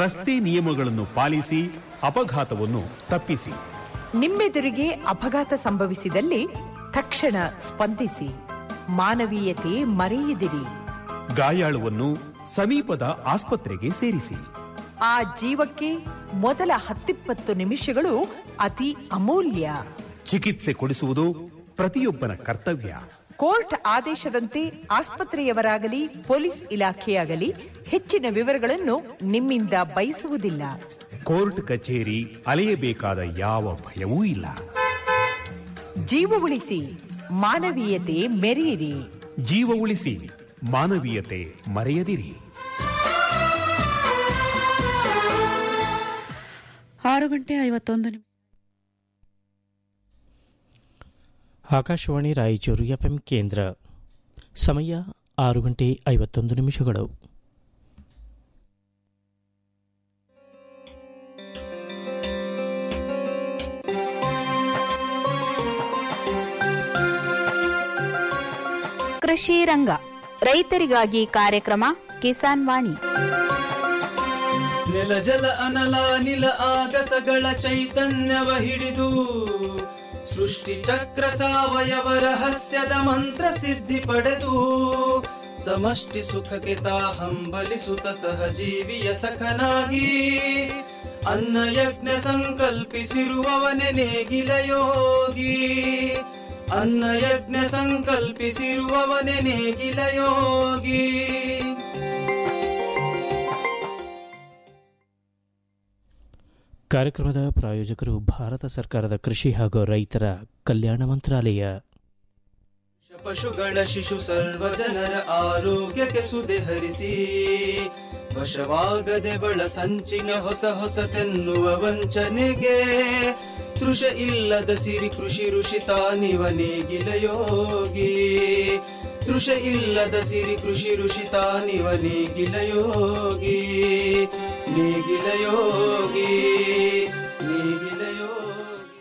ರಸ್ತೆ ನಿಯಮಗಳನ್ನು ಪಾಲಿಸಿ ಅಪಘಾತವನ್ನು ತಪ್ಪಿಸಿ ನಿಮ್ಮೆದುರಿಗೆ ಅಪಘಾತ ಸಂಭವಿಸಿದಲ್ಲಿ ತಕ್ಷಣ ಸ್ಪಂದಿಸಿ ಮಾನವೀಯತೆ ಮರೆಯದಿರಿ ಗಾಯಾಳುವನ್ನು ಸಮೀಪದ ಆಸ್ಪತ್ರೆಗೆ ಸೇರಿಸಿ ಆ ಜೀವಕ್ಕೆ ಮೊದಲ ಹತ್ತಿಪ್ಪತ್ತು ನಿಮಿಷಗಳು ಅತಿ ಅಮೂಲ್ಯ ಚಿಕಿತ್ಸೆ ಕೊಡಿಸುವುದು ಪ್ರತಿಯೊಬ್ಬನ ಕರ್ತವ್ಯ ಕೋರ್ಟ್ ಆದೇಶದಂತೆ ಆಸ್ಪತ್ರೆಯವರಾಗಲಿ ಪೊಲೀಸ್ ಇಲಾಖೆಯಾಗಲಿ ಹೆಚ್ಚಿನ ವಿವರಗಳನ್ನು ನಿಮ್ಮಿಂದ ಬಯಸುವುದಿಲ್ಲ ಕೋರ್ಟ್ ಕಚೇರಿ ಅಲೆಯಬೇಕಾದ ಯಾವ ಭಯವೂ ಇಲ್ಲ ಜೀವ ಉಳಿಸಿ ಮಾನವೀಯತೆ ಮೆರೆಯಿರಿ ಜೀವ ಉಳಿಸಿ ಮಾನವೀಯತೆ ಮರೆಯದಿರಿ ಆರು ಗಂಟೆ ಐವತ್ತೊಂದು ನಿಮಿಷ ಆಕಾಶವಾಣಿ ರಾಯಚೂರು ಎಫ್ಎಂ ಕೇಂದ್ರ ಸಮಯ ಆರು ಗಂಟೆ ಐವತ್ತೊಂದು ನಿಮಿಷಗಳು ಕೃಷಿ ರಂಗ ರೈತರಿಗಾಗಿ ಕಾರ್ಯಕ್ರಮ ಕಿಸಾನ್ ವಾಣಿ ನೆಲ ಜಲ ಅನಲ ನಿಲ ಆಗಸಗಳ ಚೈತನ್ಯವ ಹಿಡಿದು ಸೃಷ್ಟಿ ಚಕ್ರ ಸಾವಯವ ರಹಸ್ಯದ ಮಂತ್ರ ಸಿದ್ಧಿ ಪಡೆದು ಸಮಷ್ಟಿ ಸುಖಕ್ಕೆ ತಾ ಹಂಬಲಿಸುತ್ತ ಸಹಜೀವಿಯ ಸಖನಾಗಿ ಅನ್ನ ಯಜ್ಞ ಸಂಕಲ್ಪಿಸಿರುವವನೆ ನೇಗಿಲ ಯೋಗಿ ಅನ್ನ ಯಜ್ಞ ಸಂಕಲ್ಪಿಸಿರುವವನೆ ನೇಗಿಲ ಯೋಗಿ ಕಾರ್ಯಕ್ರಮದ ಪ್ರಾಯೋಜಕರು ಭಾರತ ಸರ್ಕಾರದ ಕೃಷಿ ಹಾಗೂ ರೈತರ ಕಲ್ಯಾಣ ಮಂತ್ರಾಲಯ ಪಶುಗಳ ಶಿಶು ಸರ್ವ ಜನರ ಆರೋಗ್ಯಕ್ಕೆ ಸುದೆ ಹರಿಸಿ ವಶವಾಗದೆ ಬಳ ಸಂಚಿನ ಹೊಸ ಹೊಸತೆನ್ನುವ ವಂಚನೆಗೆ ತೃಷ ಇಲ್ಲದ ಸಿರಿ ಕೃಷಿ ಋಷಿ ತಾನಿವ ನೇಗಿಲ ಯೋಗಿ ತೃಷ ಇಲ್ಲದ ಸಿರಿ ಕೃಷಿ ಋಷಿ ತಾನಿವ ನೇಗಿಲ ಯೋಗಿ ನೇಗಿಲ ಯೋಗಿ ನೇಗಿಲ ಯೋಗಿ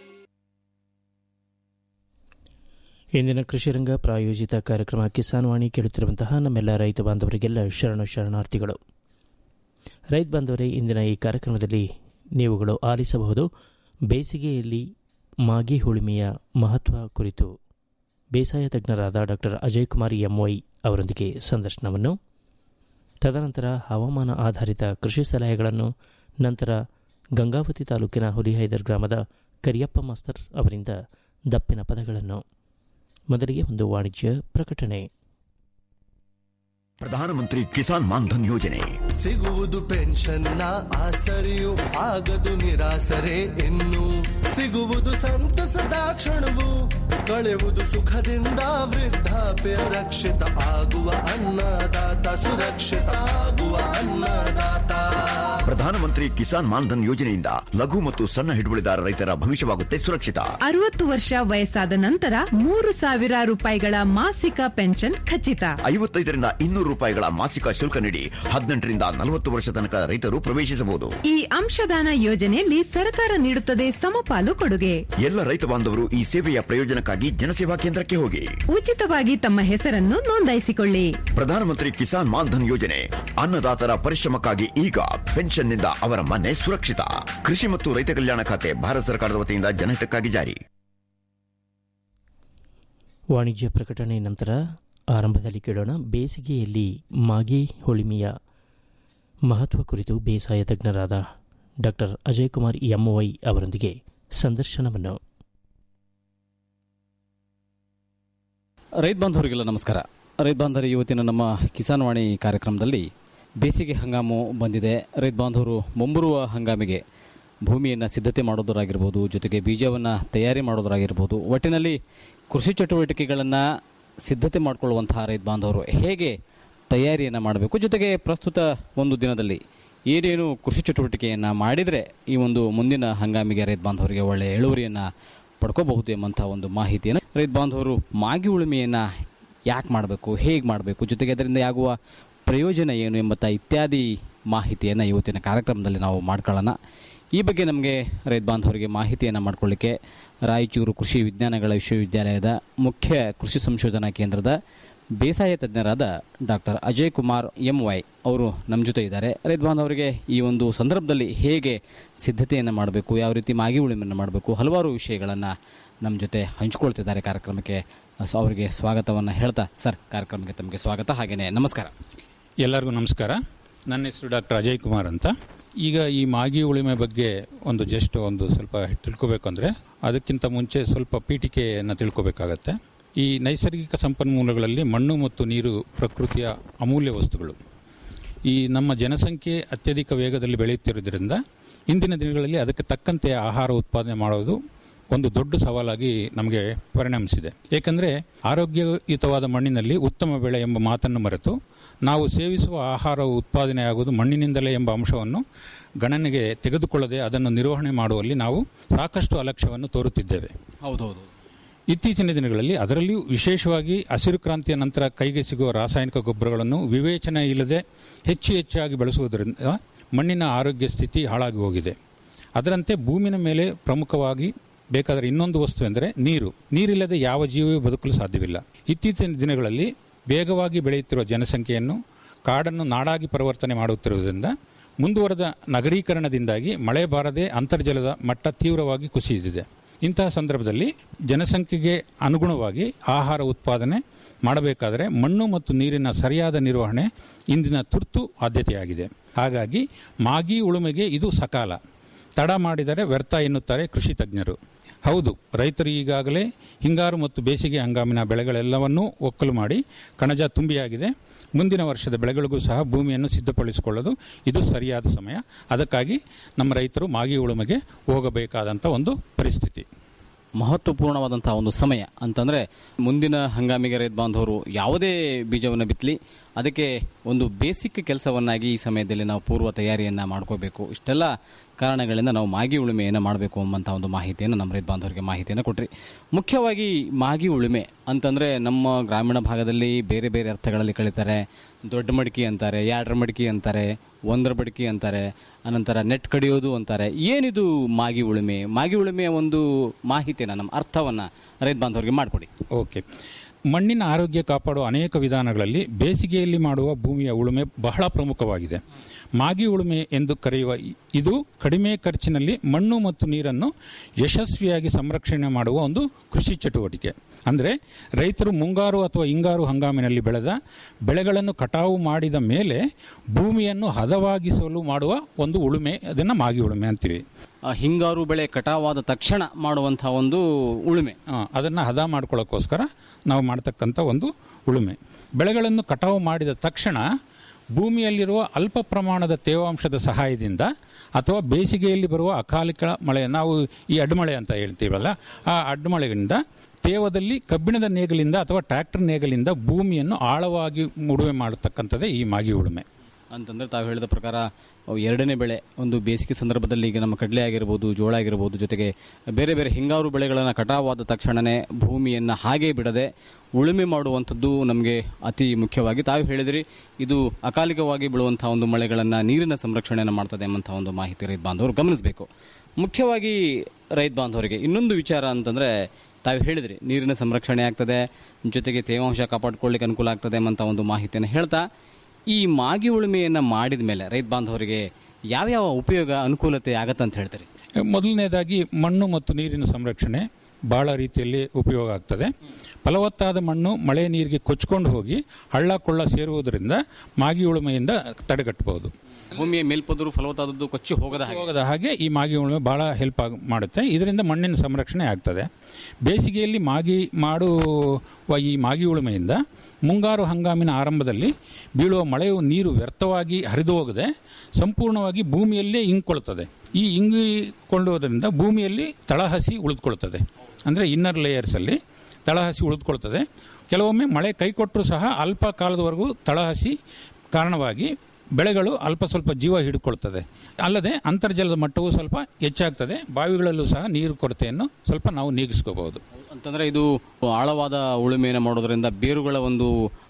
ಇಂದಿನ ಕೃಷಿ ರಂಗ ಪ್ರಾಯೋಜಿತ ಕಾರ್ಯಕ್ರಮ ಕಿಸಾನ್ ವಾಣಿ ಕೇಳುತ್ತಿರುವಂತಹ ನಮ್ಮೆಲ್ಲ ರೈತ ಬಾಂಧವರಿಗೆಲ್ಲ ಶರಣ ಶರಣಾರ್ಥಿಗಳು ರೈತ ಬಾಂಧವರೇ ಇಂದಿನ ಈ ಕಾರ್ಯಕ್ರಮದಲ್ಲಿ ನೀವುಗಳು ಆಲಿಸಬಹುದು ಬೇಸಿಗೆಯಲ್ಲಿ ಮಾಗಿ ಹುಳಿಮೆಯ ಮಹತ್ವ ಕುರಿತು ಬೇಸಾಯ ತಜ್ಞರಾದ ಡಾಕ್ಟರ್ ಅಜಯ್ ಕುಮಾರ್ ಎಂವೈ ಅವರೊಂದಿಗೆ ಸಂದರ್ಶನವನ್ನು ತದನಂತರ ಹವಾಮಾನ ಆಧಾರಿತ ಕೃಷಿ ಸಲಹೆಗಳನ್ನು ನಂತರ ಗಂಗಾವತಿ ತಾಲೂಕಿನ ಹುಲಿಹೈದರ್ ಗ್ರಾಮದ ಕರಿಯಪ್ಪ ಮಾಸ್ತರ್ ಅವರಿಂದ ದಪ್ಪಿನ ಪದಗಳನ್ನು ಮೊದಲಿಗೆ ಒಂದು ವಾಣಿಜ್ಯ ಪ್ರಕಟಣೆ ಪ್ರಧಾನಮಂತ್ರಿ ಕಿಸಾನ್ ಮಾನ್ಧನ್ ಯೋಜನೆ ಸಿಗುವುದು ಪೆನ್ಷನ್ನ ಆಸರೆಯು ಆಗದು ನಿರಾಸರೆ ಇನ್ನು ಸಿಗುವುದು ಸಂತಸದ ಕ್ಷಣವು ಕಳೆಯುವುದು ಸುಖದಿಂದ ವೃದ್ಧಾಪ್ಯ ರಕ್ಷಿತ ಆಗುವ ಅನ್ನದಾತ ಸುರಕ್ಷಿತ ಆಗುವ ಅನ್ನದಾತ ಪ್ರಧಾನಮಂತ್ರಿ ಕಿಸಾನ್ ಮಾನ್ಧನ್ ಯೋಜನೆಯಿಂದ ಲಘು ಮತ್ತು ಸಣ್ಣ ಹಿಡುವಳಿದಾರ ರೈತರ ಭವಿಷ್ಯವಾಗುತ್ತೆ ಸುರಕ್ಷಿತ ಅರವತ್ತು ವರ್ಷ ವಯಸ್ಸಾದ ನಂತರ ಮೂರು ಸಾವಿರ ರೂಪಾಯಿಗಳ ಮಾಸಿಕ ಪೆನ್ಷನ್ ಖಚಿತ ಐವತ್ತೈದರಿಂದ ಇನ್ನೂರು ರೂಪಾಯಿಗಳ ಮಾಸಿಕ ಶುಲ್ಕ ನೀಡಿ ಹದಿನೆಂಟರಿಂದ ನಲವತ್ತು ವರ್ಷ ತನಕ ರೈತರು ಪ್ರವೇಶಿಸಬಹುದು ಈ ಅಂಶದಾನ ಯೋಜನೆಯಲ್ಲಿ ಸರ್ಕಾರ ನೀಡುತ್ತದೆ ಸಮಪಾಲು ಕೊಡುಗೆ ಎಲ್ಲ ರೈತ ಬಾಂಧವರು ಈ ಸೇವೆಯ ಪ್ರಯೋಜನಕ್ಕಾಗಿ ಜನಸೇವಾ ಕೇಂದ್ರಕ್ಕೆ ಹೋಗಿ ಉಚಿತವಾಗಿ ತಮ್ಮ ಹೆಸರನ್ನು ನೋಂದಾಯಿಸಿಕೊಳ್ಳಿ ಪ್ರಧಾನಮಂತ್ರಿ ಕಿಸಾನ್ ಮಾನ್ಧನ್ ಯೋಜನೆ ಅನ್ನದಾತರ ಪರಿಶ್ರಮಕ್ಕಾಗಿ ಈಗ ಪೆನ್ಷನ್ನಿಂದ ಅವರ ಮನೆ ಸುರಕ್ಷಿತ ಕೃಷಿ ಮತ್ತು ರೈತ ಕಲ್ಯಾಣ ಖಾತೆ ಭಾರತ ಸರ್ಕಾರದ ವತಿಯಿಂದ ಜನಹಿತಕ್ಕಾಗಿ ಜಾರಿ ವಾಣಿಜ್ಯ ಪ್ರಕಟಣೆ ನಂತರ ಆರಂಭದಲ್ಲಿ ಕೇಳೋಣ ಬೇಸಿಗೆಯಲ್ಲಿ ಮಾಗಿ ಹುಳಿಮೆಯ ಮಹತ್ವ ಕುರಿತು ಬೇಸಾಯ ತಜ್ಞರಾದ ಡಾಕ್ಟರ್ ಅಜಯ್ ಕುಮಾರ್ ಎಂವೈ ಅವರೊಂದಿಗೆ ಸಂದರ್ಶನವನ್ನು ರೈತ ಬಾಂಧವರಿಗೆಲ್ಲ ನಮಸ್ಕಾರ ರೈತ ಬಾಂಧವರ ಇವತ್ತಿನ ನಮ್ಮ ಕಿಸಾನ್ ವಾಣಿ ಕಾರ್ಯಕ್ರಮದಲ್ಲಿ ಬೇಸಿಗೆ ಹಂಗಾಮು ಬಂದಿದೆ ರೈತ ಬಾಂಧವರು ಮುಂಬರುವ ಹಂಗಾಮಿಗೆ ಭೂಮಿಯನ್ನು ಸಿದ್ಧತೆ ಮಾಡೋದರಾಗಿರ್ಬೋದು ಜೊತೆಗೆ ಬೀಜವನ್ನು ತಯಾರಿ ಮಾಡೋದರಾಗಿರ್ಬೋದು ಒಟ್ಟಿನಲ್ಲಿ ಕೃಷಿ ಚಟುವಟಿಕೆಗಳನ್ನು ಸಿದ್ಧತೆ ಮಾಡಿಕೊಳ್ಳುವಂತಹ ರೈತ ಬಾಂಧವರು ಹೇಗೆ ತಯಾರಿಯನ್ನು ಮಾಡಬೇಕು ಜೊತೆಗೆ ಪ್ರಸ್ತುತ ಒಂದು ದಿನದಲ್ಲಿ ಏನೇನು ಕೃಷಿ ಚಟುವಟಿಕೆಯನ್ನು ಮಾಡಿದರೆ ಈ ಒಂದು ಮುಂದಿನ ಹಂಗಾಮಿಗೆ ರೈತ ಬಾಂಧವರಿಗೆ ಒಳ್ಳೆಯ ಇಳುವರಿಯನ್ನು ಪಡ್ಕೋಬಹುದು ಎಂಬಂಥ ಒಂದು ಮಾಹಿತಿಯನ್ನು ರೈತ ಬಾಂಧವರು ಮಾಗಿ ಉಳುಮೆಯನ್ನು ಯಾಕೆ ಮಾಡಬೇಕು ಹೇಗೆ ಮಾಡಬೇಕು ಜೊತೆಗೆ ಅದರಿಂದ ಆಗುವ ಪ್ರಯೋಜನ ಏನು ಎಂಬತ್ತ ಇತ್ಯಾದಿ ಮಾಹಿತಿಯನ್ನು ಇವತ್ತಿನ ಕಾರ್ಯಕ್ರಮದಲ್ಲಿ ನಾವು ಮಾಡ್ಕೊಳ್ಳೋಣ ಈ ಬಗ್ಗೆ ನಮಗೆ ರೈತ ಬಾಂಧವರಿಗೆ ಮಾಹಿತಿಯನ್ನು ಮಾಡಿಕೊಳ್ಳಿಕ್ಕೆ ರಾಯಚೂರು ಕೃಷಿ ವಿಜ್ಞಾನಗಳ ವಿಶ್ವವಿದ್ಯಾಲಯದ ಮುಖ್ಯ ಕೃಷಿ ಸಂಶೋಧನಾ ಕೇಂದ್ರದ ಬೇಸಾಯ ತಜ್ಞರಾದ doctor Ajay Kumar M Y ಅವರು ನಮ್ಮ ಜೊತೆ ಇದ್ದಾರೆ ರೈತ ಬಾಂಧವರಿಗೆ ಈ ಒಂದು ಸಂದರ್ಭದಲ್ಲಿ ಹೇಗೆ ಸಿದ್ಧತೆಯನ್ನು ಮಾಡಬೇಕು ಯಾವ ರೀತಿ ಮಾಗಿ ಉಳುಮೆಯನ್ನು ಮಾಡಬೇಕು ಹಲವಾರು ವಿಷಯಗಳನ್ನು ನಮ್ಮ ಜೊತೆ ಹಂಚಿಕೊಳ್ತಿದ್ದಾರೆ ಕಾರ್ಯಕ್ರಮಕ್ಕೆ ಸೊ ಅವರಿಗೆ ಸ್ವಾಗತವನ್ನು ಹೇಳ್ತಾ ಸರ್ ಕಾರ್ಯಕ್ರಮಕ್ಕೆ ತಮಗೆ ಸ್ವಾಗತ ಹಾಗೆಯೇ ನಮಸ್ಕಾರ ಎಲ್ಲರಿಗೂ ನಮಸ್ಕಾರ ನನ್ನ ಹೆಸರು ಡಾಕ್ಟರ್ ಅಜಯ್ ಕುಮಾರ್ ಅಂತ ಈಗ ಈ ಮಾಗಿ ಉಳಿಮೆ ಬಗ್ಗೆ ಒಂದು ಜಸ್ಟ್ ಒಂದು ಸ್ವಲ್ಪ ತಿಳ್ಕೊಬೇಕು ಅಂದರೆ ಅದಕ್ಕಿಂತ ಮುಂಚೆ ಸ್ವಲ್ಪ ಪೀಠಿಕೆಯನ್ನು ತಿಳ್ಕೊಬೇಕಾಗತ್ತೆ ಈ ನೈಸರ್ಗಿಕ ಸಂಪನ್ಮೂಲಗಳಲ್ಲಿ ಮಣ್ಣು ಮತ್ತು ನೀರು ಪ್ರಕೃತಿಯ ಅಮೂಲ್ಯ ವಸ್ತುಗಳು ಈ ನಮ್ಮ ಜನಸಂಖ್ಯೆ ಅತ್ಯಧಿಕ ವೇಗದಲ್ಲಿ ಬೆಳೆಯುತ್ತಿರುವುದರಿಂದ ಇಂದಿನ ದಿನಗಳಲ್ಲಿ ಅದಕ್ಕೆ ತಕ್ಕಂತೆ ಆಹಾರ ಉತ್ಪಾದನೆ ಮಾಡೋದು ಒಂದು ದೊಡ್ಡ ಸವಾಲಾಗಿ ನಮಗೆ ಪರಿಣಮಿಸಿದೆ ಏಕೆಂದರೆ ಆರೋಗ್ಯಯುತವಾದ ಮಣ್ಣಿನಲ್ಲಿ ಉತ್ತಮ ಬೆಳೆ ಎಂಬ ಮಾತನ್ನು ಮರೆತು ನಾವು ಸೇವಿಸುವ ಆಹಾರ ಉತ್ಪಾದನೆಯಾಗುವುದು ಮಣ್ಣಿನಿಂದಲೇ ಎಂಬ ಅಂಶವನ್ನು ಗಣನೆಗೆ ತೆಗೆದುಕೊಳ್ಳದೆ ಅದನ್ನು ನಿರ್ವಹಣೆ ಮಾಡುವಲ್ಲಿ ನಾವು ಸಾಕಷ್ಟು ಅಲಕ್ಷ್ಯವನ್ನು ತೋರುತ್ತಿದ್ದೇವೆ ಹೌದೌದು ಇತ್ತೀಚಿನ ದಿನಗಳಲ್ಲಿ ಅದರಲ್ಲಿಯೂ ವಿಶೇಷವಾಗಿ ಹಸಿರು ಕ್ರಾಂತಿಯ ನಂತರ ಕೈಗೆ ಸಿಗುವ ರಾಸಾಯನಿಕ ಗೊಬ್ಬರಗಳನ್ನು ವಿವೇಚನೆ ಇಲ್ಲದೆ ಹೆಚ್ಚು ಹೆಚ್ಚಾಗಿ ಬಳಸುವುದರಿಂದ ಮಣ್ಣಿನ ಆರೋಗ್ಯ ಸ್ಥಿತಿ ಹಾಳಾಗಿ ಹೋಗಿದೆ ಅದರಂತೆ ಭೂಮಿನ ಮೇಲೆ ಪ್ರಮುಖವಾಗಿ ಬೇಕಾದರೆ ಇನ್ನೊಂದು ವಸ್ತು ಎಂದರೆ ನೀರು ನೀರಿಲ್ಲದೆ ಯಾವ ಜೀವಿಯೂ ಬದುಕಲು ಸಾಧ್ಯವಿಲ್ಲ ಇತ್ತೀಚಿನ ದಿನಗಳಲ್ಲಿ ವೇಗವಾಗಿ ಬೆಳೆಯುತ್ತಿರುವ ಜನಸಂಖ್ಯೆಯನ್ನು ಕಾಡನ್ನು ನಾಡಾಗಿ ಪರಿವರ್ತನೆ ಮಾಡುತ್ತಿರುವುದರಿಂದ ಮುಂದುವರೆದ ನಗರೀಕರಣದಿಂದಾಗಿ ಮಳೆ ಬಾರದೆ ಅಂತರ್ಜಲದ ಮಟ್ಟ ತೀವ್ರವಾಗಿ ಕುಸಿದಿದೆ ಇಂತಹ ಸಂದರ್ಭದಲ್ಲಿ ಜನಸಂಖ್ಯೆಗೆ ಅನುಗುಣವಾಗಿ ಆಹಾರ ಉತ್ಪಾದನೆ ಮಾಡಬೇಕಾದರೆ ಮಣ್ಣು ಮತ್ತು ನೀರಿನ ಸರಿಯಾದ ನಿರ್ವಹಣೆ ಇಂದಿನ ತುರ್ತು ಆದ್ಯತೆಯಾಗಿದೆ ಹಾಗಾಗಿ ಮಾಗಿ ಉಳುಮೆಗೆ ಇದು ಸಕಾಲ ತಡ ಮಾಡಿದರೆ ವ್ಯರ್ಥ ಎನ್ನುತ್ತಾರೆ ಕೃಷಿ ತಜ್ಞರು ಹೌದು ರೈತರು ಈಗಾಗಲೇ ಹಿಂಗಾರು ಮತ್ತು ಬೇಸಿಗೆ ಹಂಗಾಮಿನ ಬೆಳೆಗಳೆಲ್ಲವನ್ನೂ ಒಕ್ಕಲು ಮಾಡಿ ಕಣಜ ತುಂಬಿಯಾಗಿದೆ ಮುಂದಿನ ವರ್ಷದ ಬೆಳೆಗಳಿಗೂ ಸಹ ಭೂಮಿಯನ್ನು ಸಿದ್ಧಪಡಿಸಿಕೊಳ್ಳಲು ಇದು ಸರಿಯಾದ ಸಮಯ ಅದಕ್ಕಾಗಿ ನಮ್ಮ ರೈತರು ಮಾಗಿ ಉಳುಮೆಗೆ ಹೋಗಬೇಕಾದಂಥ ಒಂದು ಪರಿಸ್ಥಿತಿ ಮಹತ್ವಪೂರ್ಣವಾದಂತಹ ಒಂದು ಸಮಯ ಅಂತಂದರೆ ಮುಂದಿನ ಹಂಗಾಮಿಗೆ ರೈತ ಬಾಂಧವರು ಯಾವುದೇ ಬೀಜವನ್ನು ಬಿತ್ತಲಿ ಅದಕ್ಕೆ ಒಂದು ಬೇಸಿಕ್ ಕೆಲಸವನ್ನಾಗಿ ಈ ಸಮಯದಲ್ಲಿ ನಾವು ಪೂರ್ವ ತಯಾರಿಯನ್ನು ಮಾಡ್ಕೋಬೇಕು ಇಷ್ಟೆಲ್ಲ ಕಾರಣಗಳಿಂದ ನಾವು ಮಾಗಿ ಉಳುಮೆಯನ್ನು ಮಾಡಬೇಕು ಎಂಬಂಥ ಒಂದು ಮಾಹಿತಿಯನ್ನು ನಮ್ಮ ರೈತ ಬಾಂಧವರಿಗೆ ಮಾಹಿತಿಯನ್ನು ಕೊಟ್ರಿ ಮುಖ್ಯವಾಗಿ ಮಾಗಿ ಉಳುಮೆ ಅಂತಂದರೆ ನಮ್ಮ ಗ್ರಾಮೀಣ ಭಾಗದಲ್ಲಿ ಬೇರೆ ಬೇರೆ ಅರ್ಥಗಳಲ್ಲಿ ಕಳೀತಾರೆ ದೊಡ್ಡ ಮಡಿಕೆ ಅಂತಾರೆ ಯಾಡ್ರ ಮಡಿಕೆ ಅಂತಾರೆ ಒಂದರ ಮಡಿಕೆ ಅಂತಾರೆ ಅನಂತರ ನೆಟ್ ಕಡಿಯೋದು ಅಂತಾರೆ ಏನಿದು ಮಾಗಿ ಉಳುಮೆ ಮಾಗಿ ಉಳುಮೆಯ ಒಂದು ಮಾಹಿತಿಯನ್ನು ನಮ್ಮ ಅರ್ಥವನ್ನು ರೈತ ಬಾಂಧವರಿಗೆ ಮಾಡಿಕೊಡಿ ಓಕೆ ಮಣ್ಣಿನ ಆರೋಗ್ಯ ಕಾಪಾಡುವ ಅನೇಕ ವಿಧಾನಗಳಲ್ಲಿ ಬೇಸಿಗೆಯಲ್ಲಿ ಮಾಡುವ ಭೂಮಿಯ ಉಳುಮೆ ಬಹಳ ಪ್ರಮುಖವಾಗಿದೆ ಮಾಗಿ ಉಳುಮೆ ಎಂದು ಕರೆಯುವ ಇ- ಇದು ಕಡಿಮೆ ಖರ್ಚಿನಲ್ಲಿ ಮಣ್ಣು ಮತ್ತು ನೀರನ್ನು ಯಶಸ್ವಿಯಾಗಿ ಸಂರಕ್ಷಣೆ ಮಾಡುವ ಒಂದು ಕೃಷಿ ಚಟುವಟಿಕೆ ಅಂದರೆ ರೈತರು ಮುಂಗಾರು ಅಥವಾ ಹಿಂಗಾರು ಹಂಗಾಮಿನಲ್ಲಿ ಬೆಳೆದ ಬೆಳೆಗಳನ್ನು ಕಟಾವು ಮಾಡಿದ ಮೇಲೆ ಭೂಮಿಯನ್ನು ಹದವಾಗಿಸಲು ಮಾಡುವ ಒಂದು ಉಳುಮೆ ಅದನ್ನು ಮಾಗಿ ಉಳುಮೆ ಅಂತೀವಿ ಆ ಹಿಂಗಾರು ಬೆಳೆ ಕಟಾವಾದ ತಕ್ಷಣ ಮಾಡುವಂಥ ಒಂದು ಉಳುಮೆ ಅದನ್ನು ಹದ ಮಾಡ್ಕೊಳ್ಳೋಕ್ಕೋಸ್ಕರ ನಾವು ಮಾಡ್ತಕ್ಕಂಥ ಒಂದು ಉಳುಮೆ ಬೆಳೆಗಳನ್ನು ಕಟಾವು ಮಾಡಿದ ತಕ್ಷಣ ಭೂಮಿಯಲ್ಲಿರುವ ಅಲ್ಪ ಪ್ರಮಾಣದ ತೇವಾಂಶದ ಸಹಾಯದಿಂದ ಅಥವಾ ಬೇಸಿಗೆಯಲ್ಲಿ ಬರುವ ಅಕಾಲಿಕ ಮಳೆ ನಾವು ಈ ಅಡ್ಮಳೆ ಅಂತ ಹೇಳ್ತೀವಲ್ಲ ಆ ಅಡ್ಮಳೆಯಿಂದ ತೇವದಲ್ಲಿ ಕಬ್ಬಿಣದ ನೇಗಲಿಂದ ಅಥವಾ ಟ್ರ್ಯಾಕ್ಟರ್ ನೇಗಲಿಂದ ಭೂಮಿಯನ್ನು ಆಳವಾಗಿ ಉಳುಮೆ ಮಾಡತಕ್ಕಂಥದ್ದೇ ಈ ಮಾಗಿ ಉಳುಮೆ ಅಂತಂದ್ರೆ ತಾವು ಹೇಳಿದ ಪ್ರಕಾರ ಅವು ಎರಡನೇ ಬೆಳೆ ಒಂದು ಬೇಸಿಗೆ ಸಂದರ್ಭದಲ್ಲಿ ಈಗ ನಮ್ಮ ಕಡಲೆ ಆಗಿರ್ಬೋದು ಜೋಳ ಆಗಿರ್ಬೋದು ಜೊತೆಗೆ ಬೇರೆ ಬೇರೆ ಹಿಂಗಾರು ಬೆಳೆಗಳನ್ನು ಕಟಾವಾದ ತಕ್ಷಣವೇ ಭೂಮಿಯನ್ನು ಹಾಗೇ ಬಿಡದೆ ಉಳುಮೆ ಮಾಡುವಂಥದ್ದು ನಮಗೆ ಅತಿ ಮುಖ್ಯವಾಗಿ ತಾವು ಹೇಳಿದ್ರಿ ಇದು ಅಕಾಲಿಕವಾಗಿ ಬೀಳುವಂಥ ಒಂದು ಮಳೆಗಳನ್ನು ನೀರಿನ ಸಂರಕ್ಷಣೆಯನ್ನು ಮಾಡ್ತದೆ ಎಂಬಂಥ ಒಂದು ಮಾಹಿತಿ ರೈತ ಬಾಂಧವರು ಗಮನಿಸಬೇಕು ಮುಖ್ಯವಾಗಿ ರೈತ ಬಾಂಧವರಿಗೆ ಇನ್ನೊಂದು ವಿಚಾರ ಅಂತಂದರೆ ತಾವು ಹೇಳಿದ್ರಿ ನೀರಿನ ಸಂರಕ್ಷಣೆ ಆಗ್ತದೆ ಜೊತೆಗೆ ತೇವಾಂಶ ಕಾಪಾಡ್ಕೊಳ್ಳಿಕ್ಕೆ ಅನುಕೂಲ ಆಗ್ತದೆ ಎಂಬಂಥ ಒಂದು ಮಾಹಿತಿಯನ್ನು ಹೇಳ್ತಾ ಈ ಮಾಗಿ ಉಳುಮೆಯನ್ನು ಮಾಡಿದ ಮೇಲೆ ರೈತ ಬಾಂಧವರಿಗೆ ಯಾವ್ಯಾವ ಉಪಯೋಗ ಅನುಕೂಲತೆ ಆಗತ್ತೆ ಅಂತ ಹೇಳ್ತಾರೆ ಮೊದಲನೇದಾಗಿ ಮಣ್ಣು ಮತ್ತು ನೀರಿನ ಸಂರಕ್ಷಣೆ ಬಹಳ ರೀತಿಯಲ್ಲಿ ಉಪಯೋಗ ಆಗ್ತದೆ ಫಲವತ್ತಾದ ಮಣ್ಣು ಮಳೆ ನೀರಿಗೆ ಕೊಚ್ಕೊಂಡು ಹೋಗಿ ಹಳ್ಳ ಕೊಳ್ಳ ಸೇರುವುದರಿಂದ ಮಾಗಿ ಉಳುಮೆಯಿಂದ ತಡೆಗಟ್ಟಬಹುದು ಭೂಮಿಯ ಮೇಲ್ಪದರು ಫಲವತ್ತಾದದ್ದು ಕೊಚ್ಚಿ ಹೋಗದ ಹಾಗೆ ಹೋಗದ ಹಾಗೆ ಈ ಮಾಗಿ ಉಳುಮೆ ಬಹಳ ಹೆಲ್ಪ್ ಆಗ ಮಾಡುತ್ತೆ ಇದರಿಂದ ಮಣ್ಣಿನ ಸಂರಕ್ಷಣೆ ಆಗ್ತದೆ ಬೇಸಿಗೆಯಲ್ಲಿ ಮಾಗಿ ಮಾಡುವ ಈ ಮಾಗಿ ಉಳುಮೆಯಿಂದ ಮುಂಗಾರು ಹಂಗಾಮಿನ ಆರಂಭದಲ್ಲಿ ಬೀಳುವ ಮಳೆಯು ನೀರು ವ್ಯರ್ಥವಾಗಿ ಹರಿದು ಹೋಗದೆ ಸಂಪೂರ್ಣವಾಗಿ ಭೂಮಿಯಲ್ಲೇ ಇಂಗಿಕೊಳ್ತದೆ ಈ ಇಂಗಿಕೊಳ್ಳುವುದರಿಂದ ಭೂಮಿಯಲ್ಲಿ ತಳಹಸಿ ಉಳಿದುಕೊಳ್ತದೆ ಅಂದರೆ ಇನ್ನರ್ ಲೇಯರ್ಸಲ್ಲಿ ತಳಹಸಿ ಉಳಿದುಕೊಳ್ತದೆ ಕೆಲವೊಮ್ಮೆ ಮಳೆ ಕೈಕೊಟ್ಟರೂ ಸಹ ಅಲ್ಪ ಕಾಲದವರೆಗೂ ತಳಹಸಿ ಕಾರಣವಾಗಿ ಬೆಳೆಗಳು ಅಲ್ಪ ಸ್ವಲ್ಪ ಜೀವ ಹಿಡ್ಕೊಳ್ತದೆ ಅಲ್ಲದೆ ಅಂತರ್ಜಲದ ಮಟ್ಟವೂ ಸ್ವಲ್ಪ ಹೆಚ್ಚಾಗ್ತದೆ ಬಾವಿಗಳಲ್ಲೂ ಸಹ ನೀರು ಕೊರತೆಯನ್ನು ಸ್ವಲ್ಪ ನಾವು ನೀಗಿಸ್ಕೋಬಹುದು ಅಂತಂದ್ರೆ ಇದು ಆಳವಾದ ಉಳುಮೆಯನ್ನು ಮಾಡೋದ್ರಿಂದ ಬೇರುಗಳ ಒಂದು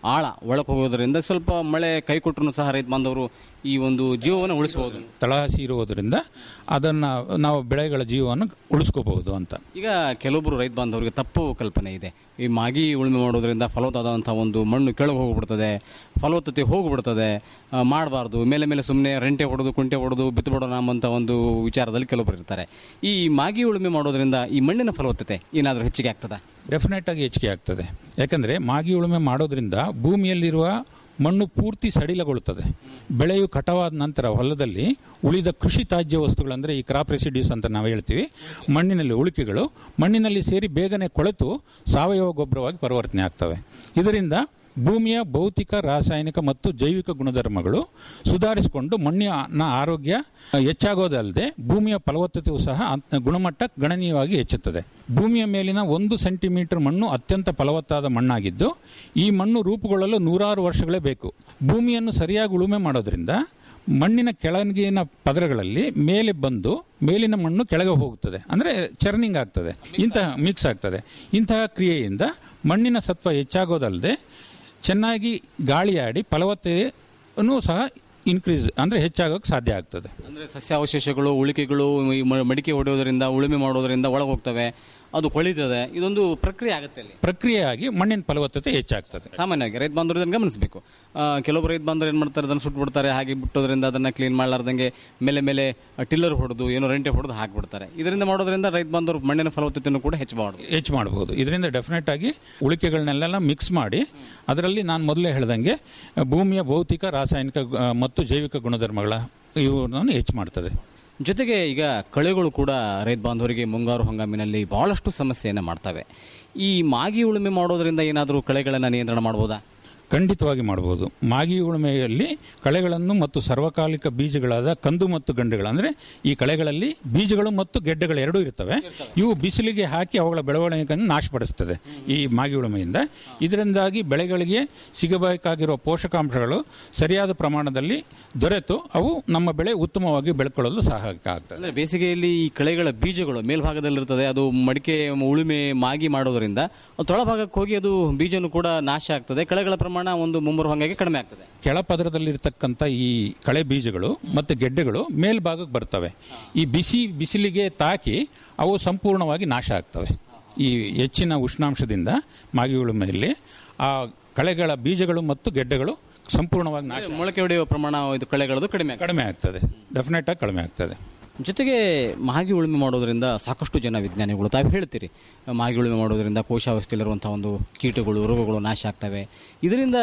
ಆಳ ಒಳಗೆ ಹೋಗೋದ್ರಿಂದ ಸ್ವಲ್ಪ ಮಳೆ ಕೈ ಕೊಟ್ಟರು ಸಹ ರೈತ ಬಾಂಧವರು ಈ ಒಂದು ಜೀವವನ್ನು ಉಳಿಸಬಹುದು ತಳಹಸಿ ಇರುವುದರಿಂದ ಅದನ್ನು ನಾವು ಬೆಳೆಗಳ ಜೀವವನ್ನು ಉಳಿಸ್ಕೋಬಹುದು ಅಂತ ಈಗ ಕೆಲವೊಬ್ಬರು ರೈತ ಬಾಂಧವರಿಗೆ ತಪ್ಪು ಕಲ್ಪನೆ ಇದೆ ಈ ಮಾಗಿ ಉಳುಮೆ ಮಾಡೋದ್ರಿಂದ ಫಲವತ್ತಾದಂಥ ಒಂದು ಮಣ್ಣು ಕೆಳಗೆ ಹೋಗ್ಬಿಡ್ತದೆ ಫಲವತ್ತತೆ ಹೋಗ್ಬಿಡ್ತದೆ ಮಾಡಬಾರ್ದು ಮೇಲೆ ಮೇಲೆ ಸುಮ್ಮನೆ ರೆಂಟೆ ಹೊಡೆದು ಕುಂಟೆ ಹೊಡೆದು ಬಿತ್ತಬಿಡೋಣ ಅಂತ ಒಂದು ವಿಚಾರದಲ್ಲಿ ಕೆಲವೊಬ್ಬರು ಇರ್ತಾರೆ ಈ ಮಾಗಿ ಉಳುಮೆ ಮಾಡೋದ್ರಿಂದ ಈ ಮಣ್ಣಿನ ಫಲವತ್ತತೆ ಏನಾದರೂ ಹೆಚ್ಚಿಗೆ ಆಗ್ತದ ಡೆಫಿನೆಟ್ ಆಗಿ ಹೆಚ್ಚಿಗೆ ಆಗ್ತದೆ ಯಾಕಂದರೆ ಮಾಗಿ ಉಳುಮೆ ಮಾಡೋದ್ರಿಂದ ಭೂಮಿಯಲ್ಲಿರುವ ಮಣ್ಣು ಪೂರ್ತಿ ಸಡಿಲಗೊಳ್ಳುತ್ತದೆ ಬೆಳೆಯು ಕಟಾವಾದ ನಂತರ ಹೊಲದಲ್ಲಿ ಉಳಿದ ಕೃಷಿ ತ್ಯಾಜ್ಯ ವಸ್ತುಗಳಂದರೆ ಈ ಕ್ರಾಪ್ ರೆಸಿಡ್ಯೂಸ್ ಅಂತ ನಾವು ಹೇಳ್ತೀವಿ ಮಣ್ಣಿನಲ್ಲಿ ಉಳಿಕೆಗಳು ಮಣ್ಣಿನಲ್ಲಿ ಸೇರಿ ಬೇಗನೆ ಕೊಳೆತು ಸಾವಯವ ಗೊಬ್ಬರವಾಗಿ ಪರಿವರ್ತನೆ ಆಗ್ತವೆ ಇದರಿಂದ ಭೂಮಿಯ ಭೌತಿಕ ರಾಸಾಯನಿಕ ಮತ್ತು ಜೈವಿಕ ಗುಣಧರ್ಮಗಳು ಸುಧಾರಿಸಿಕೊಂಡು ಮಣ್ಣಿನ ಆರೋಗ್ಯ ಹೆಚ್ಚಾಗೋದಲ್ಲದೆ ಭೂಮಿಯ ಫಲವತ್ತತೆಯೂ ಸಹ ಅತ್- ಗುಣಮಟ್ಟ ಗಣನೀಯವಾಗಿ ಹೆಚ್ಚುತ್ತದೆ ಭೂಮಿಯ ಮೇಲಿನ ಒಂದು ಸೆಂಟಿಮೀಟರ್ ಮಣ್ಣು ಅತ್ಯಂತ ಫಲವತ್ತಾದ ಮಣ್ಣಾಗಿದ್ದು ಈ ಮಣ್ಣು ರೂಪುಗೊಳ್ಳಲು ನೂರಾರು ವರ್ಷಗಳೇ ಬೇಕು ಭೂಮಿಯನ್ನು ಸರಿಯಾಗಿ ಉಳುಮೆ ಮಾಡೋದ್ರಿಂದ ಮಣ್ಣಿನ ಕೆಳಗಿನ ಪದರಗಳಲ್ಲಿ ಮೇಲೆ ಬಂದು ಮೇಲಿನ ಮಣ್ಣು ಕೆಳಗೆ ಹೋಗುತ್ತದೆ ಅಂದರೆ ಚರ್ನಿಂಗ್ ಆಗ್ತದೆ ಇಂತಹ ಮಿಕ್ಸ್ ಆಗ್ತದೆ ಇಂತಹ ಕ್ರಿಯೆಯಿಂದ ಮಣ್ಣಿನ ಸತ್ವ ಹೆಚ್ಚಾಗೋದಲ್ಲದೆ ಚೆನ್ನಾಗಿ ಗಾಳಿಯಾಡಿ ಫಲವತ್ತತೆಯೂ ಸಹ ಇನ್ಕ್ರೀಸ್ ಅಂದರೆ ಹೆಚ್ಚಾಗೋಕ್ಕೆ ಸಾಧ್ಯ ಆಗ್ತದೆ ಅಂದರೆ ಸಸ್ಯಾವಶೇಷಗಳು ಉಳಿಕೆಗಳು ಈ ಮ- ಮಡಿಕೆ ಹೊಡೆಯೋದ್ರಿಂದ ಉಳುಮೆ ಮಾಡೋದ್ರಿಂದ ಒಳಗೆ ಹೋಗ್ತವೆ ಅದು ಕೊಳಿತದೆ ಇದೊಂದು ಪ್ರಕ್ರಿಯೆ ಆಗುತ್ತೆ ಅಲ್ಲಿ ಪ್ರಕ್ರಿಯೆಯಾಗಿ ಮಣ್ಣಿನ ಫಲವತ್ತತೆ ಹೆಚ್ಚಾಗ್ತದೆ ಸಾಮಾನ್ಯವಾಗಿ ರೈತ ಬಾಂಧವರು ಇದನ್ನು ಗಮನಿಸಬೇಕು ಕೆಲವೊಬ್ಬರು ರೈತ ಬಾಂಧವರು ಏನು ಮಾಡ್ತಾರೆ ಅದನ್ನು ಸುಟ್ಬಿಡ್ತಾರೆ ಹಾಗೆ ಬಿಟ್ಟೋದ್ರಿಂದ ಅದನ್ನು ಕ್ಲೀನ್ ಮಾಡಲಾರ್ದಂಗೆ ಮೇಲೆ ಮೇಲೆ ಟಿಲ್ಲರ್ ಹೊಡೆದು ಏನೋ ರೆಂಟೆ ಹೊಡೆದು ಹಾಕಿಬಿಡ್ತಾರೆ ಇದರಿಂದ ಮಾಡೋದ್ರಿಂದ ರೈತ ಬಾಂಧವರು ಮಣ್ಣಿನ ಫಲವತ್ತತೆಯನ್ನು ಕೂಡ ಹೆಚ್ಚಬಾರ್ದು ಹೆಚ್ಚು ಮಾಡಬಹುದು ಇದರಿಂದ ಡೆಫಿನೆಟ್ ಆಗಿ ಉಳಿಕೆಗಳನ್ನೆಲ್ಲ ಮಿಕ್ಸ್ ಮಾಡಿ ಅದರಲ್ಲಿ ನಾನು ಮೊದಲೇ ಹೇಳ್ದಂಗೆ ಭೂಮಿಯ ಭೌತಿಕ ರಾಸಾಯನಿಕ ಆ, ಮತ್ತು ಜೈವಿಕ ಗುಣಧರ್ಮಗಳ ಇವುಗಳನ್ನು ಹೆಚ್ಚು ಮಾಡ್ತದೆ ಜೊತೆಗೆ ಈಗ ಕಳೆಗಳು ಕೂಡ ರೈತ ಬಾಂಧವರಿಗೆ ಮುಂಗಾರು ಹಂಗಾಮಿನಲ್ಲಿ ಬಹಳಷ್ಟು ಸಮಸ್ಯೆಯನ್ನು ಮಾಡ್ತವೆ ಈ ಮಾಗಿ ಉಳುಮೆ ಮಾಡೋದ್ರಿಂದ ಏನಾದರೂ ಕಳೆಗಳನ್ನು ನಿಯಂತ್ರಣ ಮಾಡ್ಬೋದಾ ಖಂಡಿತವಾಗಿ ಮಾಡಬಹುದು ಮಾಗಿ ಉಳುಮೆಯಲ್ಲಿ ಕಳೆಗಳನ್ನು ಮತ್ತು ಸರ್ವಕಾಲಿಕ ಬೀಜಗಳಾದ ಕಂದು ಮತ್ತು ಗಂಡುಗಳು ಅಂದರೆ ಈ ಕಳೆಗಳಲ್ಲಿ ಬೀಜಗಳು ಮತ್ತು ಗೆಡ್ಡೆಗಳು ಎರಡೂ ಇರ್ತವೆ ಇವು ಬಿಸಿಲಿಗೆ ಹಾಕಿ ಅವುಗಳ ಬೆಳವಣಿಗೆಯನ್ನು ನಾಶಪಡಿಸ್ತದೆ ಈ ಮಾಗಿ ಉಳುಮೆಯಿಂದ ಇದರಿಂದಾಗಿ ಬೆಳೆಗಳಿಗೆ ಸಿಗಬೇಕಾಗಿರುವ ಪೋಷಕಾಂಶಗಳು ಸರಿಯಾದ ಪ್ರಮಾಣದಲ್ಲಿ ದೊರೆತು ಅವು ನಮ್ಮ ಬೆಳೆ ಉತ್ತಮವಾಗಿ ಬೆಳ್ಕೊಳ್ಳಲು ಸಹಾಯಕ ಆಗ್ತದೆ ಅಂದ್ರೆ ಬೇಸಿಗೆಯಲ್ಲಿ ಈ ಕಳೆಗಳ ಬೀಜಗಳು ಮೇಲ್ಭಾಗದಲ್ಲಿರ್ತದೆ ಅದು ಮಡಿಕೆ ಉಳುಮೆ ಮಾಗಿ ಮಾಡೋದ್ರಿಂದ ಅದು ತಳಭಾಗಕ್ಕೆ ಹೋಗಿ ಅದು ಬೀಜನು ಕೂಡ ನಾಶ ಆಗ್ತದೆ ಕಳೆಗಳ ಪ್ರಮಾಣ ಒಂದು ಮುಂಬರುವ ಹಂಗಾಗಿ ಕಡಿಮೆ ಆಗ್ತದೆ ಕೆಳಪದರದಲ್ಲಿರ್ತಕ್ಕಂಥ ಈ ಕಳೆ ಬೀಜಗಳು ಮತ್ತು ಗೆಡ್ಡೆಗಳು ಮೇಲ್ಭಾಗಕ್ಕೆ ಬರ್ತವೆ ಈ ಬಿಸಿ ಬಿಸಿಲಿಗೆ ತಾಕಿ ಅವು ಸಂಪೂರ್ಣವಾಗಿ ನಾಶ ಆಗ್ತವೆ ಈ ಹೆಚ್ಚಿನ ಉಷ್ಣಾಂಶದಿಂದ ಮಾಗಿ ಉಳುಮೆಯಲ್ಲಿ ಆ ಕಳೆಗಳ ಬೀಜಗಳು ಮತ್ತು ಗೆಡ್ಡೆಗಳು ಸಂಪೂರ್ಣವಾಗಿ ನಾಶ ಮೊಳಕೆ ಹೊಡೆಯುವ ಪ್ರಮಾಣ ಇದು ಕಳೆಗಳದು ಕಡಿಮೆ ಆಗ್ತದೆ. ಕಡಿಮೆ ಆಗ್ತದೆ ಡೆಫಿನೆಟ್ ಆಗಿ ಕಡಿಮೆ ಆಗ್ತದೆ ಜೊತೆಗೆ ಮಾಗಿ ಉಳುಮೆ ಮಾಡೋದ್ರಿಂದ ಸಾಕಷ್ಟು ಜನ ವಿಜ್ಞಾನಿಗಳು ತಾವು ಹೇಳ್ತೀರಿ ಮಾಗಿ ಉಳುಮೆ ಮಾಡೋದ್ರಿಂದ ಕೋಶಾವಸ್ಥೆಯಲ್ಲಿರುವಂಥ ಒಂದು ಕೀಟಗಳು ರೋಗಗಳು ನಾಶ ಆಗ್ತವೆ ಇದರಿಂದ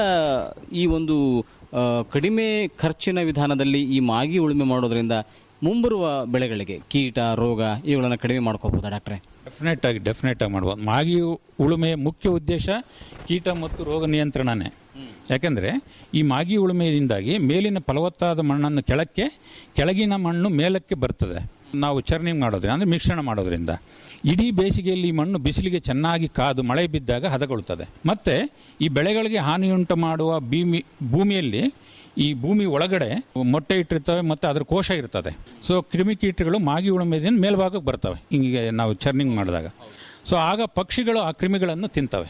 ಈ ಒಂದು ಆ, ಕಡಿಮೆ ಖರ್ಚಿನ ವಿಧಾನದಲ್ಲಿ ಈ ಮಾಗಿ ಉಳುಮೆ ಮಾಡೋದ್ರಿಂದ ಮುಂಬರುವ ಬೆಳೆಗಳಿಗೆ ಕೀಟ ರೋಗ ಇವುಗಳನ್ನು ಕಡಿಮೆ ಮಾಡ್ಕೋಬೋದಾ ಡಾಕ್ಟ್ರೆ ಡೆಫಿನೆಟ್ ಆಗಿ ಡೆಫಿನೆಟ್ ಆಗಿ ಮಾಡ್ಬೋದು ಮಾಗಿ ಉಳುಮೆಯ ಮುಖ್ಯ ಉದ್ದೇಶ ಕೀಟ ಮತ್ತು ರೋಗ ನಿಯಂತ್ರಣನೇ ಯಾಕೆಂದರೆ ಈ ಮಾಗಿ ಉಳುಮೆಯಿಂದಾಗಿ ಮೇಲಿನ ಫಲವತ್ತಾದ ಮಣ್ಣನ್ನು ಕೆಳಕ್ಕೆ ಕೆಳಗಿನ ಮಣ್ಣು ಮೇಲಕ್ಕೆ ಬರ್ತದೆ ನಾವು ಚರ್ನಿಂಗ್ ಮಾಡೋದ್ರಿಂದ ಅಂದರೆ ಮಿಶ್ರಣ ಮಾಡೋದ್ರಿಂದ ಇಡೀ ಬೇಸಿಗೆಯಲ್ಲಿ ಈ ಮಣ್ಣು ಬಿಸಿಲಿಗೆ ಚೆನ್ನಾಗಿ ಕಾದು ಮಳೆ ಬಿದ್ದಾಗ ಹದಗೊಳ್ಳುತ್ತದೆ ಮತ್ತು ಈ ಬೆಳೆಗಳಿಗೆ ಹಾನಿಯುಂಟು ಮಾಡುವ ಭೂಮಿ ಭೂಮಿಯಲ್ಲಿ ಈ ಭೂಮಿ ಒಳಗಡೆ ಮೊಟ್ಟೆ ಇಟ್ಟಿರ್ತವೆ ಮತ್ತು ಅದರ ಕೋಶ ಇರ್ತದೆ ಸೊ ಕ್ರಿಮಿಕೀಟಗಳು ಮಾಗಿ ಉಳುಮೆದಿಂದ ಮೇಲ್ಭಾಗಕ್ಕೆ ಬರ್ತವೆ ಹಿಂಗೆ ನಾವು ಚರ್ನಿಂಗ್ ಮಾಡಿದಾಗ ಸೊ ಆಗ ಪಕ್ಷಿಗಳು ಆ ಕ್ರಿಮಿಗಳನ್ನು ತಿಂತವೆ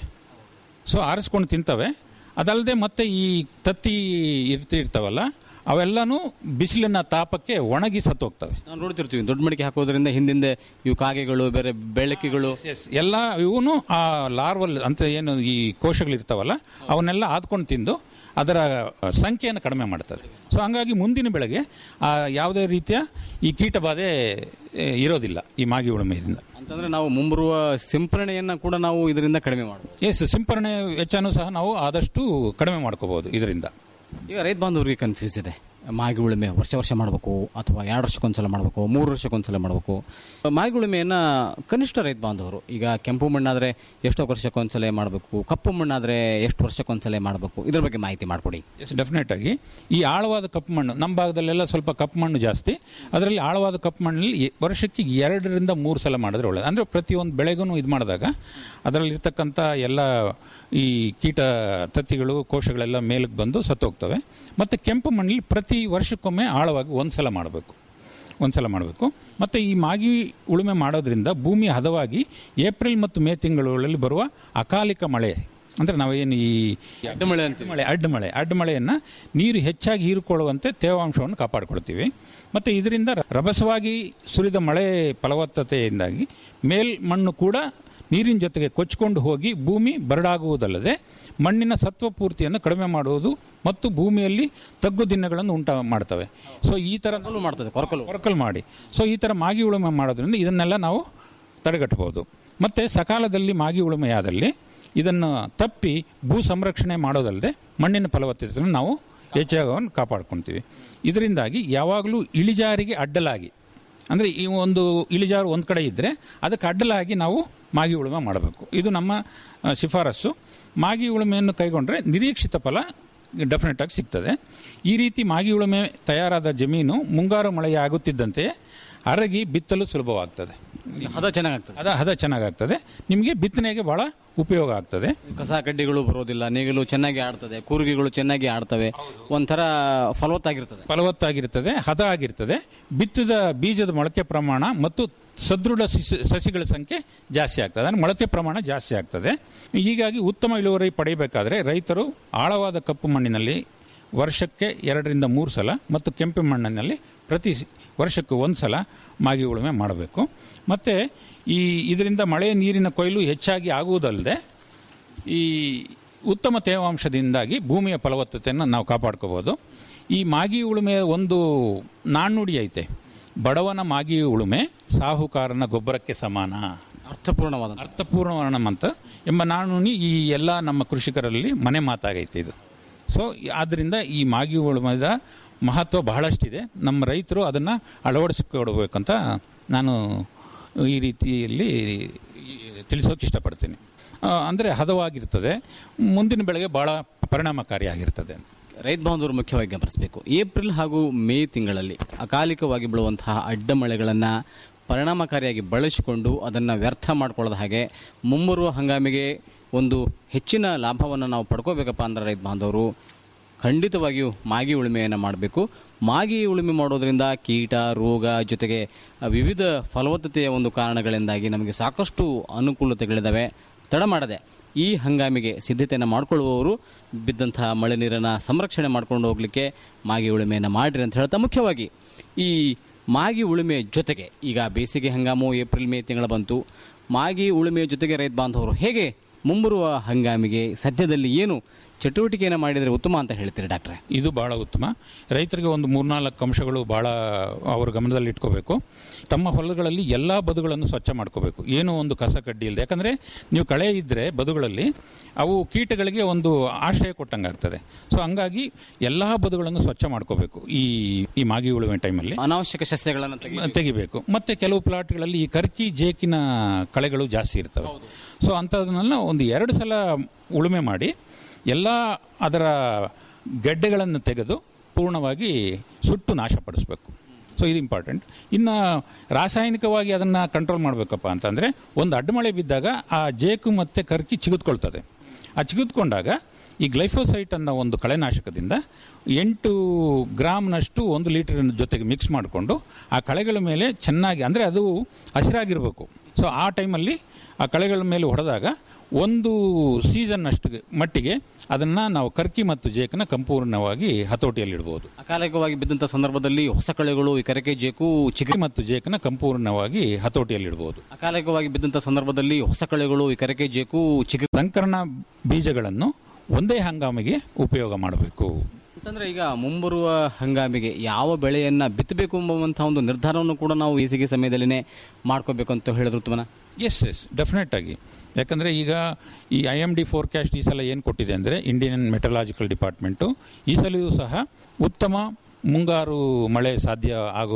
ಸೊ ಆರಿಸ್ಕೊಂಡು ತಿಂತವೆ ಅದಲ್ಲದೆ ಮತ್ತೆ ಈ ತತ್ತಿ ಇರ್ತಿರ್ತಾವಲ್ಲ ಅವೆಲ್ಲನೂ ಬಿಸಿಲಿನ ತಾಪಕ್ಕೆ ಒಣಗಿ ಸತ್ತೋಗ್ತವೆ ನಾವು ನೋಡ್ತಿರ್ತೀವಿ ದೊಡ್ಡ ಮಡಿಕೆ ಹಾಕೋದ್ರಿಂದ ಹಿಂದಿಂದೆ ಇವು ಕಾಗೆಗಳು ಬೇರೆ ಬೆಳಕಿಗಳು ಎಲ್ಲ ಇವನು ಆ ಲಾರ್ವಲ್ ಅಂತ ಏನು ಈ ಕೋಶಗಳಿರ್ತಾವಲ್ಲ ಅವನ್ನೆಲ್ಲ ಆದ್ಕೊಂಡು ತಿಂದು ಅದರ ಸಂಖ್ಯೆಯನ್ನು ಕಡಿಮೆ ಮಾಡ್ತದೆ ಸೊ ಹಂಗಾಗಿ ಮುಂದಿನ ಬೆಳೆಗೆ ಆ ಯಾವುದೇ ರೀತಿಯ ಈ ಕೀಟ ಬಾಧೆ ಏ, ಇರೋದಿಲ್ಲ ಈ ಮಾಗಿ ಉಳುಮೆಯಿಂದ ಅಂತಂದ್ರೆ ನಾವು ಮುಂಬರುವ ಸಿಂಪರಣೆಯನ್ನ ಕೂಡ ನಾವು ಇದರಿಂದ ಕಡಿಮೆ ಮಾಡಬಹುದು ಎಸ್ ಸಿಂಪರಣೆ ವೆಚ್ಚನೂ ಸಹ ನಾವು ಆದಷ್ಟು ಕಡಿಮೆ ಮಾಡ್ಕೋಬಹುದು ಇದರಿಂದ ಈಗ ರೈತ ಬಾಂಧವರಿಗೆ ಕನ್ಫ್ಯೂಸ್ ಇದೆ ಮಾಗಿ ಉಳುಮೆ ವರ್ಷ ವರ್ಷ ಮಾಡಬೇಕು ಅಥವಾ ಎರಡು ವರ್ಷಕ್ಕೊಂದ್ಸಲ ಮಾಡಬೇಕು ಮೂರು ವರ್ಷಕ್ಕೊಂದ್ಸಲ ಮಾಡಬೇಕು ಮಾಗಿ ಉಳುಮೆಯನ್ನು ಕನಿಷ್ಠ ರೈತ ಬಾಂಧವರು ಈಗ ಕೆಂಪು ಮಣ್ಣಾದರೆ ಎಷ್ಟೋ ವರ್ಷಕ್ಕೊಂದ್ಸಲ ಮಾಡಬೇಕು ಕಪ್ಪು ಮಣ್ಣಾದರೆ ಎಷ್ಟು ವರ್ಷಕ್ಕೊಂದ್ಸಲ ಮಾಡಬೇಕು ಇದ್ರ ಬಗ್ಗೆ ಮಾಹಿತಿ ಮಾಡಿಕೊಡಿ ಎಸ್ ಡೆಫಿನೆಟ್ ಆಗಿ ಈ ಆಳವಾದ ಕಪ್ಪು ಮಣ್ಣು ನಮ್ಮ ಭಾಗದಲ್ಲೆಲ್ಲ ಸ್ವಲ್ಪ ಕಪ್ಪು ಮಣ್ಣು ಜಾಸ್ತಿ ಅದರಲ್ಲಿ ಆಳವಾದ ಕಪ್ಪು ಮಣ್ಣಲ್ಲಿ ಎ- ವರ್ಷಕ್ಕೆ ಎರಡರಿಂದ ಮೂರು ಸಲ ಮಾಡಿದ್ರೆ ಒಳ್ಳೆಯದು ಅಂದರೆ ಪ್ರತಿಯೊಂದು ಬೆಳೆಗೂ ಇದು ಮಾಡಿದಾಗ ಅದರಲ್ಲಿರ್ತಕ್ಕಂಥ ಎಲ್ಲ ಈ ಕೀಟ ತತ್ತಿಗಳು ಕೋಶಗಳೆಲ್ಲ ಮೇಲಕ್ಕೆ ಬಂದು ಸತ್ತೋಗ್ತವೆ ಮತ್ತು ಕೆಂಪು ಮಣ್ಣಲ್ಲಿ ಪ್ರತಿ ವರ್ಷಕ್ಕೊಮ್ಮೆ ಆಳವಾಗಿ ಒಂದು ಸಲ ಮಾಡಬೇಕು ಒಂದು ಸಲ ಮಾಡಬೇಕು ಮತ್ತು ಈ ಮಾಗಿ ಉಳುಮೆ ಮಾಡೋದ್ರಿಂದ ಭೂಮಿ ಹದವಾಗಿ ಏಪ್ರಿಲ್ ಮತ್ತು ಮೇ ತಿಂಗಳಲ್ಲಿ ಬರುವ ಅಕಾಲಿಕ ಮಳೆ ಅಂದರೆ ನಾವೇನು ಈ ಅಡ್ಡಮಳೆ ಮಳೆ ಅಡ್ಡಮಳೆ ಅಡ್ಡಮಳೆಯನ್ನು ನೀರು ಹೆಚ್ಚಾಗಿ ಹೀರಿಕೊಳ್ಳುವಂತೆ ತೇವಾಂಶವನ್ನು ಕಾಪಾಡಿಕೊಳ್ತೀವಿ ಮತ್ತು ಇದರಿಂದ ರಭಸವಾಗಿ ಸುರಿದ ಮಳೆ ಫಲವತ್ತತೆಯಿಂದಾಗಿ ಮೇಲ್ಮಣ್ಣು ಕೂಡ ನೀರಿನ ಜೊತೆಗೆ ಕೊಚ್ಚಿಕೊಂಡು ಹೋಗಿ ಭೂಮಿ ಬರಡಾಗುವುದಲ್ಲದೆ ಮಣ್ಣಿನ ಸತ್ವಪೂರ್ತಿಯನ್ನು ಕಡಿಮೆ ಮಾಡುವುದು ಮತ್ತು ಭೂಮಿಯಲ್ಲಿ ತಗ್ಗು ದಿನಗಳನ್ನು ಉಂಟ ಮಾಡ್ತವೆ ಸೊ ಈ ಥರ ಮಾಡ್ತದೆ ಕೊರಕಲು ಕೊರಕಲು ಮಾಡಿ ಸೊ ಈ ಥರ ಮಾಗಿ ಉಳುಮೆ ಮಾಡೋದ್ರಿಂದ ಇದನ್ನೆಲ್ಲ ನಾವು ತಡೆಗಟ್ಟಬಹುದು ಮತ್ತು ಸಕಾಲದಲ್ಲಿ ಮಾಗಿ ಉಳುಮೆಯಾದಲ್ಲಿ ಇದನ್ನು ತಪ್ಪಿ ಭೂ ಸಂರಕ್ಷಣೆ ಮಾಡೋದಲ್ಲದೆ ಮಣ್ಣಿನ ಫಲವತ್ತತೆಯನ್ನು ನಾವು ಹೆಚ್ಚಾಗವನ್ನು ಕಾಪಾಡ್ಕೊಳ್ತೀವಿ ಇದರಿಂದಾಗಿ ಯಾವಾಗಲೂ ಇಳಿಜಾರಿಗೆ ಅಡ್ಡಲಾಗಿ ಅಂದರೆ ಈ ಒಂದು ಇಳಿಜಾರು ಒಂದು ಕಡೆ ಇದ್ದರೆ ಅದಕ್ಕೆ ಅಡ್ಡಲಾಗಿ ನಾವು ಮಾಗಿ ಉಳುಮೆ ಮಾಡಬೇಕು ಇದು ನಮ್ಮ ಆ, ಶಿಫಾರಸ್ಸು ಮಾಗಿ ಉಳುಮೆಯನ್ನು ಕೈಗೊಂಡ್ರೆ ನಿರೀಕ್ಷಿತ ಫಲ ಡೆಫಿನೆಟ್ ಆಗಿ ಸಿಗ್ತದೆ ಈ ರೀತಿ ಮಾಗಿ ಉಳುಮೆ ತಯಾರಾದ ಜಮೀನು ಮುಂಗಾರು ಮಳೆ ಆಗುತ್ತಿದ್ದಂತೆ ಅರಗಿ ಬಿತ್ತಲು ಸುಲಭವಾಗ್ತದೆ ಹದ ಚೆನ್ನಾಗಾಗ್ತದೆ ಅದ ಹದ ಚೆನ್ನಾಗಾಗ್ತದೆ ನಿಮಗೆ ಬಿತ್ತನೆಗೆ ಬಹಳ ಉಪಯೋಗ ಆಗ್ತದೆ ಕಸ ಕಡ್ಡಿಗಳು ಬರೋದಿಲ್ಲ ನೇಗಿಲು ಚೆನ್ನಾಗಿ ಆಡ್ತದೆ ಕೂರ್ಗಿಗಳು ಚೆನ್ನಾಗಿ ಆಡ್ತವೆ ಒಂಥರ ಫಲವತ್ತಾಗಿರ್ತದೆ ಫಲವತ್ತಾಗಿರ್ತದೆ ಹದ ಆಗಿರ್ತದೆ ಬಿತ್ತಿದ ಬೀಜದ ಮೊಳಕೆ ಪ್ರಮಾಣ ಮತ್ತು ಸದೃಢ ಸಿಸ- ಸಸಿಗಳ ಸಂಖ್ಯೆ ಜಾಸ್ತಿ ಆಗ್ತದೆ ಅಂದರೆ ಮೊಳಕೆ ಪ್ರಮಾಣ ಜಾಸ್ತಿ ಆಗ್ತದೆ ಹೀಗಾಗಿ ಉತ್ತಮ ಇಳುವರಿ ಪಡೆಯಬೇಕಾದ್ರೆ ರೈತರು ಆಳವಾದ ಕಪ್ಪು ಮಣ್ಣಿನಲ್ಲಿ ವರ್ಷಕ್ಕೆ ಎರಡರಿಂದ ಮೂರು ಸಲ ಮತ್ತು ಕೆಂಪು ಮಣ್ಣಿನಲ್ಲಿ ಪ್ರತಿ ಸ- ವರ್ಷಕ್ಕೆ ಒಂದು ಸಲ ಮಾಗಿ ಉಳುಮೆ ಮಾಡಬೇಕು ಮತ್ತು ಈ ಇದರಿಂದ ಮಳೆ ನೀರಿನ ಕೊಯ್ಲು ಹೆಚ್ಚಾಗಿ ಆಗುವುದಲ್ಲದೆ ಈ ಉತ್ತಮ ತೇವಾಂಶದಿಂದಾಗಿ ಭೂಮಿಯ ಫಲವತ್ತತೆಯನ್ನು ನಾವು ಕಾಪಾಡ್ಕೋಬೋದು ಈ ಮಾಗಿ ಉಳುಮೆಯ ಒಂದು ನಾಣ್ಣುಡಿ ಐತೆ ಬಡವನ ಮಾಗಿ ಉಳುಮೆ ಸಾಹುಕಾರನ ಗೊಬ್ಬರಕ್ಕೆ ಸಮಾನ ಅರ್ಥಪೂರ್ಣವಾದ ಅರ್ಥಪೂರ್ಣ ಅಂತ ಎಂಬ ನಾಣ್ಣುಡಿ ಈ ಎಲ್ಲ ನಮ್ಮ ಕೃಷಿಕರಲ್ಲಿ ಮನೆ ಮಾತಾಗೈತೆ ಇದು ಸೊ ಆದ್ದರಿಂದ ಈ ಮಾಗಿ ಉಳುಮೆದ ಮಹತ್ವ ಬಹಳಷ್ಟಿದೆ ನಮ್ಮ ರೈತರು ಅದನ್ನು ಅಳವಡಿಸಿಕೊಡ್ಬೇಕಂತ ನಾನು ಈ ರೀತಿಯಲ್ಲಿ ತಿಳಿಸೋಕೆ ಇಷ್ಟಪಡ್ತೀನಿ ಅಂದರೆ ಹದವಾಗಿರ್ತದೆ ಮುಂದಿನ ಬೆಳೆಗೆ ಭಾಳ ಪರಿಣಾಮಕಾರಿಯಾಗಿರ್ತದೆ ರೈತ ಬಾಂಧವರು ಮುಖ್ಯವಾಗಿ ಗಮನಿಸಬೇಕು ಏಪ್ರಿಲ್ ಹಾಗೂ ಮೇ ತಿಂಗಳಲ್ಲಿ ಅಕಾಲಿಕವಾಗಿ ಬೀಳುವಂತಹ ಅಡ್ಡ ಮಳೆಗಳನ್ನು ಪರಿಣಾಮಕಾರಿಯಾಗಿ ಬಳಸಿಕೊಂಡು ಅದನ್ನು ವ್ಯರ್ಥ ಮಾಡ್ಕೊಳ್ಳದ ಹಾಗೆ ಮುಂಬರುವ ಹಂಗಾಮಿಗೆ ಒಂದು ಹೆಚ್ಚಿನ ಲಾಭವನ್ನು ನಾವು ಪಡ್ಕೋಬೇಕಪ್ಪ ಅಂದ್ರೆ ರೈತ ಬಾಂಧವರು ಖಂಡಿತವಾಗಿಯೂ ಮಾಗಿ ಉಳುಮೆಯನ್ನು ಮಾಡಬೇಕು ಮಾಗಿ ಉಳುಮೆ ಮಾಡೋದ್ರಿಂದ ಕೀಟ ರೋಗ ಜೊತೆಗೆ ವಿವಿಧ ಫಲವತ್ತತೆಯ ಒಂದು ಕಾರಣಗಳಿಂದಾಗಿ ನಮಗೆ ಸಾಕಷ್ಟು ಅನುಕೂಲತೆಗಳಿದ್ದಾವೆ ತಡ ಮಾಡದೆ ಈ ಹಂಗಾಮಿಗೆ ಸಿದ್ಧತೆಯನ್ನು ಮಾಡಿಕೊಳ್ಳುವವರು ಬಿದ್ದಂತಹ ಮಳೆ ನೀರನ್ನು ಸಂರಕ್ಷಣೆ ಮಾಡ್ಕೊಂಡು ಹೋಗಲಿಕ್ಕೆ ಮಾಗಿ ಉಳುಮೆಯನ್ನು ಮಾಡಿರಿ ಅಂತ ಹೇಳ್ತಾ ಮುಖ್ಯವಾಗಿ ಈ ಮಾಗಿ ಉಳುಮೆ ಜೊತೆಗೆ ಈಗ ಬೇಸಿಗೆ ಹಂಗಾಮು ಏಪ್ರಿಲ್ ಮೇ ತಿಂಗಳ ಬಂತು ಮಾಗಿ ಉಳುಮೆಯ ಜೊತೆಗೆ ರೈತ ಬಾಂಧವರು ಹೇಗೆ ಮುಂಬರುವ ಹಂಗಾಮಿಗೆ ಸದ್ಯದಲ್ಲಿ ಏನು ಚಟುವಟಿಕೆಯನ್ನು ಮಾಡಿದರೆ ಉತ್ತಮ ಅಂತ ಹೇಳ್ತೀರಿ ಡಾಕ್ಟ್ರೆ ಇದು ಬಹಳ ಉತ್ತಮ ರೈತರಿಗೆ ಒಂದು ಮೂರ್ನಾಲ್ಕು ಅಂಶಗಳು ಬಹಳ ಅವರ ಗಮನದಲ್ಲಿ ಇಟ್ಕೋಬೇಕು ತಮ್ಮ ಹೊಲಗಳಲ್ಲಿ ಎಲ್ಲ ಬದುಗಳನ್ನು ಸ್ವಚ್ಛ ಮಾಡ್ಕೋಬೇಕು ಏನು ಒಂದು ಕಸ ಕಡ್ಡಿ ಇಲ್ಲದೆ ಯಾಕಂದರೆ ನೀವು ಕಳೆ ಇದ್ದರೆ ಬದುಗಳಲ್ಲಿ ಅವು ಕೀಟಗಳಿಗೆ ಒಂದು ಆಶ್ರಯ ಕೊಟ್ಟಂಗೆ ಆಗ್ತದೆ ಸೊ ಹಂಗಾಗಿ ಎಲ್ಲ ಬದುಗಳನ್ನು ಸ್ವಚ್ಛ ಮಾಡ್ಕೋಬೇಕು ಈ ಈ ಮಾಗಿ ಉಳುಮೆ ಟೈಮಲ್ಲಿ ಅನಾವಶ್ಯಕ ಸಸ್ಯಗಳನ್ನು ತೆಗಿ ತೆಗಿಬೇಕು ಮತ್ತೆ ಕೆಲವು ಪ್ಲಾಟ್ಗಳಲ್ಲಿ ಈ ಕರ್ಕಿ ಜೇಕಿನ ಕಳೆಗಳು ಜಾಸ್ತಿ ಇರ್ತವೆ ಸೊ ಅಂಥದನ್ನೆಲ್ಲ ಒಂದು ಎರಡು ಸಲ ಉಳುಮೆ ಮಾಡಿ ಎಲ್ಲ ಅದರ ಗೆಡ್ಡೆಗಳನ್ನು ತೆಗೆದು ಪೂರ್ಣವಾಗಿ ಸುಟ್ಟು ನಾಶಪಡಿಸಬೇಕು ಸೊ ಇದು ಇಂಪಾರ್ಟೆಂಟ್ ಇನ್ನು ರಾಸಾಯನಿಕವಾಗಿ ಅದನ್ನು ಕಂಟ್ರೋಲ್ ಮಾಡಬೇಕಪ್ಪ ಅಂತಂದರೆ ಒಂದು ಅಡ್ಡಮಳೆ ಬಿದ್ದಾಗ ಆ ಜೇಕು ಮತ್ತು ಕರ್ಕಿ ಚಿಗಿದ್ಕೊಳ್ತದೆ ಆ ಚಿಗಿದ್ಕೊಂಡಾಗ ಈ ಗ್ಲೈಫೋಸೈಟ್ ಅನ್ನೋ ಒಂದು ಕಳೆನಾಶಕದಿಂದ ಎಂಟು ಗ್ರಾಮ್ನಷ್ಟು ಒಂದು ಲೀಟರಿನ ಜೊತೆಗೆ ಮಿಕ್ಸ್ ಮಾಡಿಕೊಂಡು ಆ ಕಳೆಗಳ ಮೇಲೆ ಚೆನ್ನಾಗಿ ಅಂದರೆ ಅದು ಹಸಿರಾಗಿರಬೇಕು ಸೊ ಆ ಟೈಮಲ್ಲಿ ಆ ಕಳೆಗಳ ಮೇಲೆ ಹೊಡೆದಾಗ ಒಂದು ಸೀಸನ್ ಅಷ್ಟು ಮಟ್ಟಿಗೆ ಅದನ್ನು ನಾವು ಕರ್ಕಿ ಮತ್ತು ಜೇಕನ ಸಂಪೂರ್ಣವಾಗಿ ಹತೋಟಿಯಲ್ಲಿಡ್ಬೋದು ಅಕಾಲಿಕವಾಗಿ ಬಿದ್ದಂಥ ಸಂದರ್ಭದಲ್ಲಿ ಹೊಸ ಕಳೆಗಳು ಈ ಕರೆಕೆ ಜೇಕು ಚಿಗರಿ ಮತ್ತು ಜೇಕನ ಸಂಪೂರ್ಣವಾಗಿ ಹತೋಟಿಯಲ್ಲಿಡ್ಬೋದು ಅಕಾಲಿಕವಾಗಿ ಬಿದ್ದಂಥ ಸಂದರ್ಭದಲ್ಲಿ ಹೊಸ ಕಳೆಗಳು ಈ ಕರೆಕೆ ಜೇಕು ಚಿಗರಿ ಸಂಕರಣ ಬೀಜಗಳನ್ನು ಒಂದೇ ಹಂಗಾಮಿಗೆ ಉಪಯೋಗ ಮಾಡಬೇಕು ಅಂತಂದ್ರೆ ಈಗ ಮುಂಬರುವ ಹಂಗಾಮಿಗೆ ಯಾವ ಬೆಳೆಯನ್ನ ಬಿತ್ತಬೇಕು ಎಂಬುವಂತಹ ಒಂದು ನಿರ್ಧಾರವನ್ನು ಕೂಡ ನಾವು ಬೇಸಿಗೆ ಸಮಯದಲ್ಲಿನೇ ಮಾಡ್ಕೋಬೇಕು ಅಂತ ಹೇಳಿದ್ರು ತುಮನ ಎಸ್ ಎಸ್ ಡೆಫಿನೆಟ್ ಆಗಿ ಯಾಕಂದರೆ ಈಗ ಈ ಐ ಎಮ್ ಡಿ ಫೋರ್ಕ್ಯಾಸ್ಟ್ ಈ ಸಲ ಏನು ಕೊಟ್ಟಿದೆ ಅಂದರೆ ಇಂಡಿಯನ್ ಮೆಟಲಾಜಿಕಲ್ ಡಿಪಾರ್ಟ್ಮೆಂಟು ಈ ಸಲವೂ ಸಹ ಉತ್ತಮ ಮುಂಗಾರು ಮಳೆ ಸಾಧ್ಯ ಆಗೋ